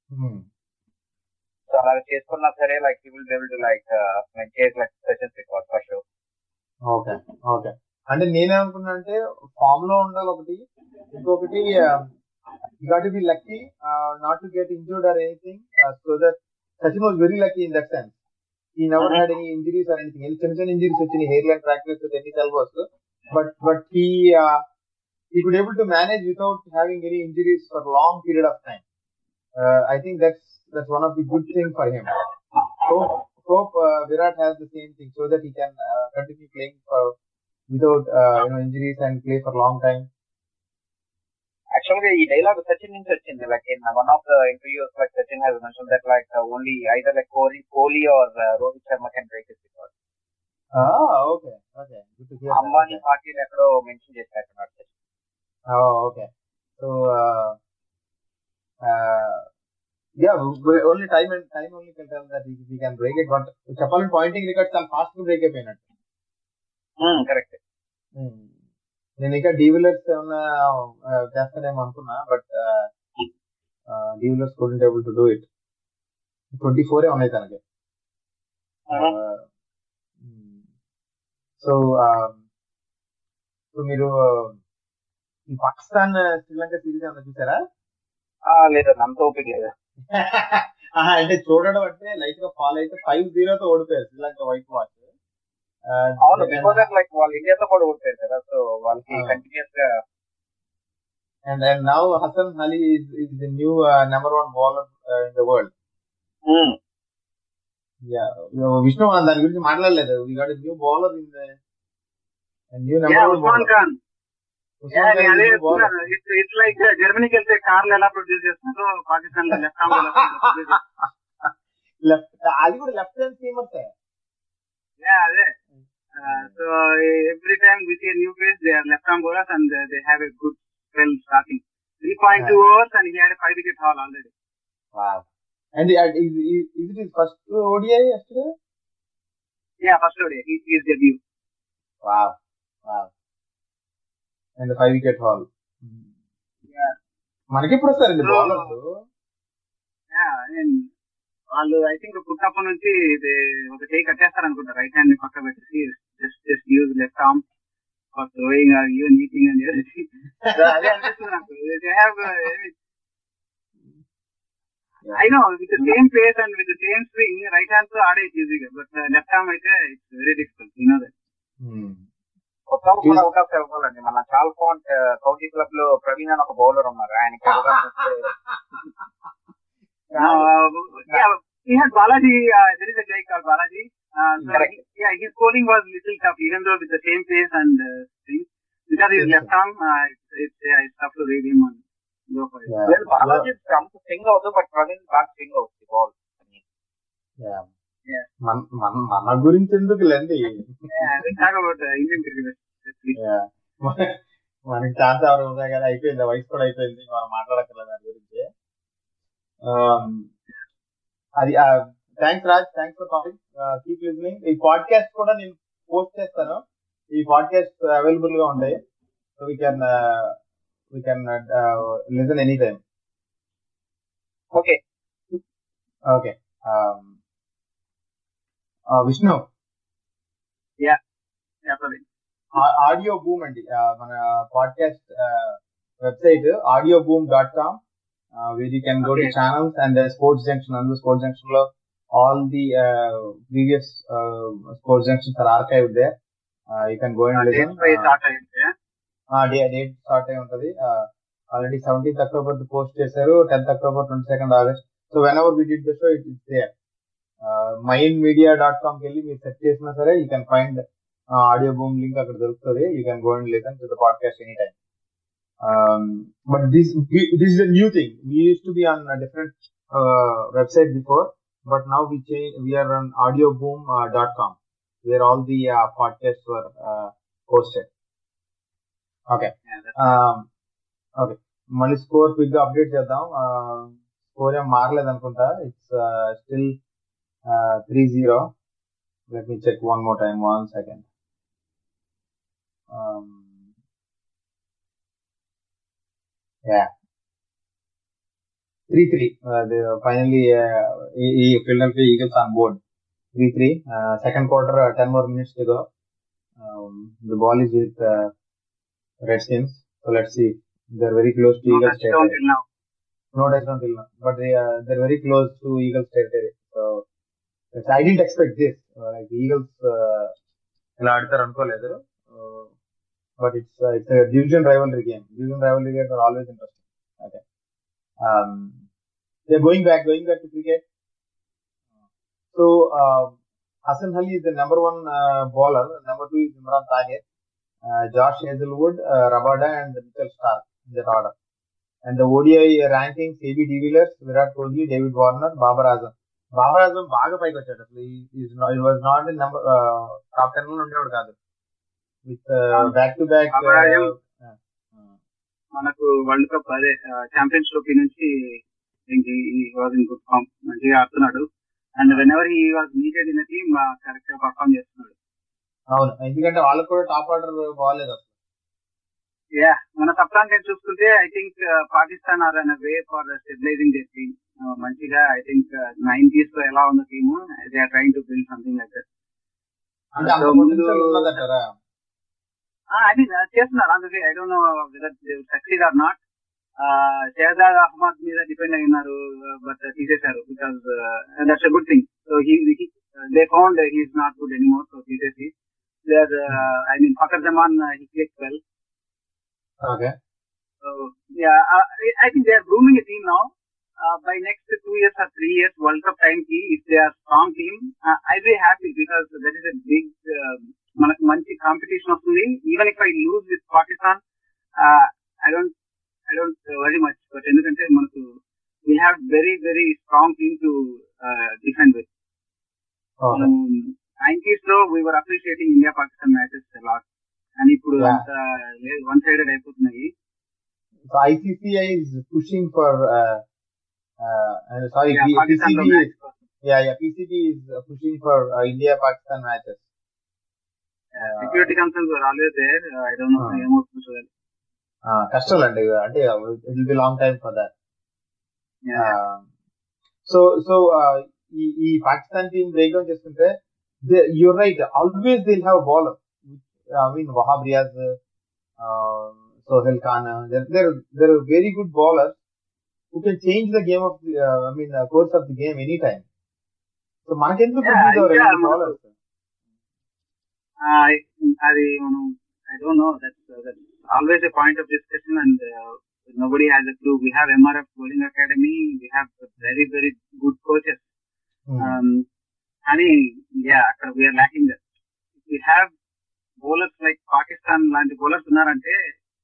so అలా చేసుకున్నా సరే like he will be able to like chase like Sachin's record for sure okay okay అంటే నేనేమనుకున్నా అంటే form లో ఉండాలి ఒకటి ఇంకొకటి you got be lucky not to get injured or anything so that Sachin was very lucky in that sense he never had any injuries or anything ఎన్ని చిన్న చిన్న ఇంజరీస్ వచ్చినాయి hairline practice tennis elbows but but he he could able to manage without having any injuries for long period of time. Uh, I think that's that's one of the good thing for him. Hope hope uh, Virat has the same thing so that he can uh, continue playing for without uh, you know injuries and play for long time. Actual గా ఈ dialogue Sachin నుంచి వచ్చింది like in one of the interviews like Sachin has mention that like only either like Kohli Kohli or Rohit Sharma can break this record Ah, okay, okay, good to hear. that. Ambani Okay. పార్టీలు ఎక్కడో mention చేసినట్టున్నాడు Sachin Oh, okay. So, uh, uh, yeah, we- only time and time only can tell that he, he can break it. But చెప్పాలని Ponting record చాలా fast గా break అయిపోయినట్టు correct నేను ఇంకా de Villiers ఏమన్నా uh, చేస్తానేమో అనుకున్నా but de Villiers couldn't able to do it twenty four ఉన్నాయి తనకి సో సో మీరు ఈ పాకిస్తాన్ శ్రీలంక సిరీస్ ఏమన్నా చూసారా లేదు అంత ఓపిక లేదు ఆహా, అంటే చూడడం అంటే లైట్ గా ఫాలో అయితే ఫైవ్ జీరో తో ఓడిపోయారు శ్రీలంక వైట్ వాచ్ అవును బికాస్ దట్ లైక్ వాళ్ళు ఇండియాతో కూడా ఓడిపోయారు కదా సో వాళ్ళకి Ah. కంటిన్యూస్ గా and and now Hasan Ali is is the new number one bowler in the world Vishnu మనం దాని గురించి మాట్లాడలేదు we got new bowler in new Yeah, number one Usman Khan Usman Khan అదే is new bowler. It's like జర్మనీకి వెళ్తే కార్లు ఎలా ప్రొడ్యూస్ చేస్తున్నారో పాకిస్తాన్ లో లెఫ్ట్ హామ్ లెఫ్ట్ అది కూడా లెఫ్ట్ హ్యాండ్ సీమర్స్ అదే so every time we see new face they are left arm bowlers and they have a good spell starting three point two overs and he had five wicket haul already Wow. And the, uh, is, is, is it his first ODI yesterday? Yeah first ODI his debut Wow. Wow. And the five wicket haul. మనకి ఎప్పుడు వస్తారండి So- bowlers వాళ్ళు I think పుట్టప్ప నుంచి ఇది ఒక చేయి కట్టేస్తారు అనుకుంటా రైట్ హ్యాండ్ ని పక్క పెట్టేసి just just use left arm for throwing or even eating అని చెప్పేసి అదే అనిపిస్తుంది నాకు they have I know with same place and with same swing right hand తో ఆడేది ఈజీగా బట్ లెఫ్ట్ ఆర్మ్ అయితే it's very difficult you know that కొత్త కూడా అవకాశం ఇవ్వాలండి మన చాల్ఫాంట్ కౌంటీ క్లబ్ లో ప్రవీణ్ అని ఒక బౌలర్ ఉన్నారు ఆయనకి అవకాశం ఇస్తే Uh, yeah, he had Balaji. Uh, there is a guy called Balaji. Uh, so Correct. he, yeah, his bowling was little tough, even though with the same pace and uh, thing. Because his Yes, left arm, uh, it's, it's yeah, it's tough to read him and go for it. Well Balaji stump swing అవుతుంది but Praveen బాగా swing అవుతుంది ball Yeah. మన మన- మన గురించి ఎందుకు లేండి Yeah, let's talk about uh, Indian cricket. Yeah. మన- మనకి ఛాన్స్ ఎవరు ఉన్నాయి కదా అయిపోయింది వయసు కూడా అయిపోయింది మనం మాట్లాడక్కర్లేదు దాని గురించి Um, అది thanks Raj thanks for calling keep listening ఈ పాడ్కాస్ట్ కూడా నేను పోస్ట్ చేస్తాను ఈ పాడ్కాస్ట్ అవైలబుల్ గా ఉంటాయి so so we can uh, we can uh, uh, listen anytime. Okay. Okay. Um, uh, Vishnu. Yeah. Yeah, Praveen. Audioboom అండి ఆ, మన podcast website Audioboom dot com where you can go to Okay. Channels and Sports Junction అందులో Sports Junction లో all the previous Sports Junctions are archive they you can go and listen Dates by start అయింది date start అయి ఉంటది already seventeenth October post చేశారు tenth October twenty second August so whenever we did the show it it's their mind media dot com కి వెళ్ళి మీరు search చేసినా సరే you can find Audioboom link అక్కడ దొరుకుతుంది you can go and listen to the podcast any time but this this is a new thing we use to be on different website before but now we change we are on Audioboom dot com where all the podcast were posted okay okay మళ్ళీ score quick గా update చేద్దాం score ఏం మారలేదు అనుకుంటా it's still three zero let me check one more time one second yeah three three finally the Philadelphia Eagles on board three three second quarter ten more minutes to go the ball is with Redskins. So let's see. They're very close to No Eagles touchdown territory. till now. No touchdown till now. But they, uh, they're very close to Eagles territory. So it's, I didn't expect this. Uh, like Eagles uh, ఇలా ఆడతారు అనుకోలేదు but it's it's division rivalry game division rivalry games are always interesting okay they going back going back to cricket so Hasan Ali is the number one bowler number two is Imran Tahir uh, Josh Hazelwood, uh, Rabada, and Mitchell Stark in that order. And the ODI rankings, AB de Villiers, Virat Kohli, David Warner, Babar Azam. Babar Azam బాగా పైకి వచ్చాడు అసలు it was not in number top ten లో ఉండేవాడు కాదు with back to back Babar Azam మనకు world cup అదే Champions Trophy నుంచి వాజ్ ఇన్ గుడ్ ఫామ్ మంచిగా ఆడుతున్నాడు and whenever he was needed in team correct గా పర్ఫామ్ చేస్తున్నాడు అవును ఎందుకంటే వాళ్ళకి కూడా టాప్ ఆర్డర్ బాగాలేదు అసలు యా మన సబ్ కాంటెంట్ చూసుకుంటే I think Pakistan are on way for stabilising the team మంచిగా ఐ థింక్ నైన్టీస్ లో ఎలా ఉన్న team they are trying to build something like that అంటే అంత పొటెన్షియల్ ఉన్నదంటారా ఐ మీన్ చేస్తున్నారు అందుకే I don't know whether succeed or not Shehzad Ahmed మీద డిపెండ్ అయి ఉన్నారు బట్ తీసేశారు because that's a good thing so he they found he is not good anymore so తీసేసి they are I mean Fakhar Zaman he click well okay So yeah, uh, I think they are grooming a team now. Uh, by next two years or three years, World Cup time ki, if they are strong team, uh, I'll be happy because that is a big, uh, మనకు మంచి competition వస్తుంది even if I lose with Pakistan I don't I don't very much but ఎందుకంటే మనకు we have very very strong team to defend with nineties లో we are appreciating India Pakistan matches lot కానీ ఇప్పుడు Yeah. అంత one sided అయిపోతున్నాయి So ICCI is pushing for uh, uh, uh, sorry Yeah, P- Pakistan PCB లో is, yeah yeah PCB is uh, pushing for uh, India Pakistan matches. Security concerns are always there I don't know Ah. ఏమవుతుందో చూడాలి Uh, కష్టాలండి అంటే it will be long time for that so so ఈ ఈ Pakistan team break down చేసుకుంటే you're right always they'll have bowler I mean Wahab Riaz Sohail Khan they're they're very good bowler who can change the game of the, uh, I mean, uh, course of the game anytime. So మనకెందుకు Yeah, produce our ఇంకా రెండు మనకు- bowlers? Ah, అది మనం I don't know that that always a point of discussion and nobody has a clue we have MRF bowling academy we have very very good coaches కానీ yeah అక్కడ we are lacking that we have bowlers like Pakistan లాంటి bowlers ఉన్నారంటే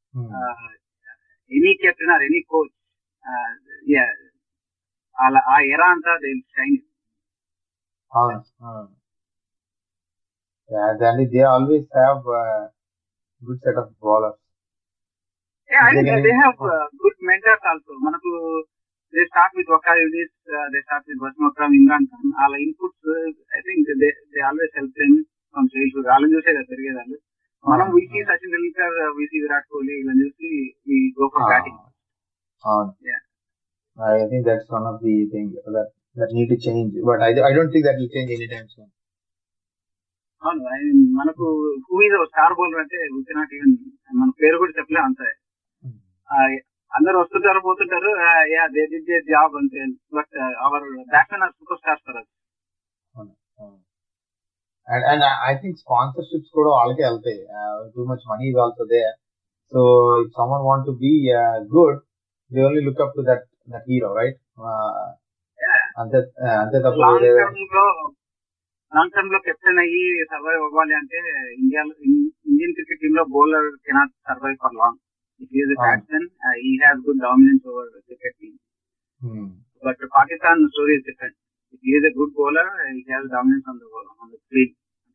any captain or any coach yeah అలా ఆ ఎరా అంతా they shine అవును అవును. Yeah, then they always have uh, good set of bowlers. Yeah, I They think can- they have uh, good mentors also. మనకు they start with Waka Yunus, uh, they start with Wasim Akram, Imran Khan. వాళ్ళ inputs, uh, I think they, they always help them from childhood. వాళ్ళని చూసే కదా పెరిగేదాళ్ళు మనం we see Sachin Tendulkar we see Virat Kohli ఇలా చూసి we go for batting అవును I think that's one of the thing that that need to change but I I don't think that will change any time soon అవును I- మనకు హూ ఇస్ స్టార్ బౌలర్ అంటే we not even మన పేరు కూడా చెప్పలే అంత ఆ, అందరు వస్తుంటారు పోతుంటారు yeah they did the job అంతే but our batsmen are super stars for us and and I think sponsorships కూడా వాళ్ళకే వెళ్తాయి too much money is also there so if someone want to be good they only look up to that that hero right అంతే అంతే తప్ప long వేరే term లో long term లో captain అయ్యి సర్వైవ్ అవ్వాలి అంటే ఇండియాలో ఇండియన్ క్రికెట్ టీమ్ లో bowler cannot survive for long if he's batsmen he has good dominance over cricket team but Pakistan story is different if he's a good bowler he has dominance on the on the field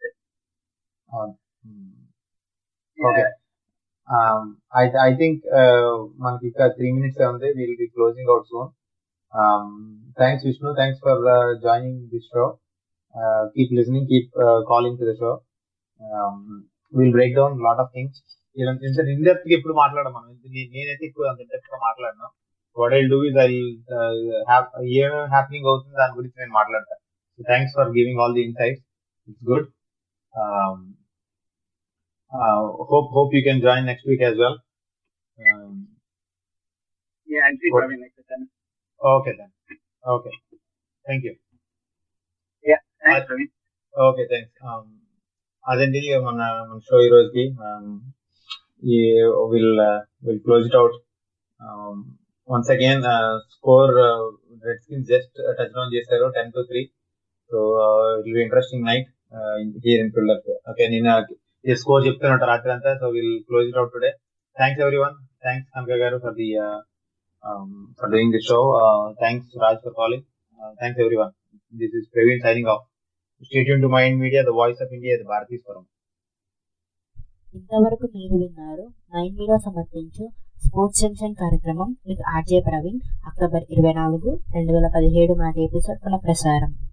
okay I I think మనకి ఇంకా three minutes ఉంది will be closing out soon thanks Vishnu thanks for joining this show keep listening keep calling to the show will break down lot of things ఇంత in depth గా ఎప్పుడు మాట్లాడడం మనం నే- నేనైతే ఎక్కువ అంత ఇండెప్త్ గా మాట్లాడను what I do is I ఏమేమి హ్యాపెనింగ్ అవుతుంది దాని గురించి నేను మాట్లాడతాను thanks for giving all the insights it's good uh, hope hope you can join next week as well. Um, Yeah, I'll see What- Praveen next time. okay then. Okay. Thank you. Yeah, thanks, Praveen. Okay thanks అదండి మన మన show ఈ రోజుకి we will will close it out once again score red skin just touchdown చేశారు ten to three so it will interesting night here in fielder okay నేను ఈ score చెప్తున్నట్టు రాత్రి అంతా so will close it out today thanks everyone thanks Kanaka garu for the for doing the show thanks Raj for calling thanks every one this is Praveen signing off State to mind media the voice of India the Bharatiswaram ఇంతవరకు మీరు విన్నారు Nine Media సమర్పించు sports junction కార్యక్రమం with RJ Praveen October ఇరవై నాలుగు రెండు వేల పదిహేడు నాటి ఎపిసోడ్ పునః ప్రసారం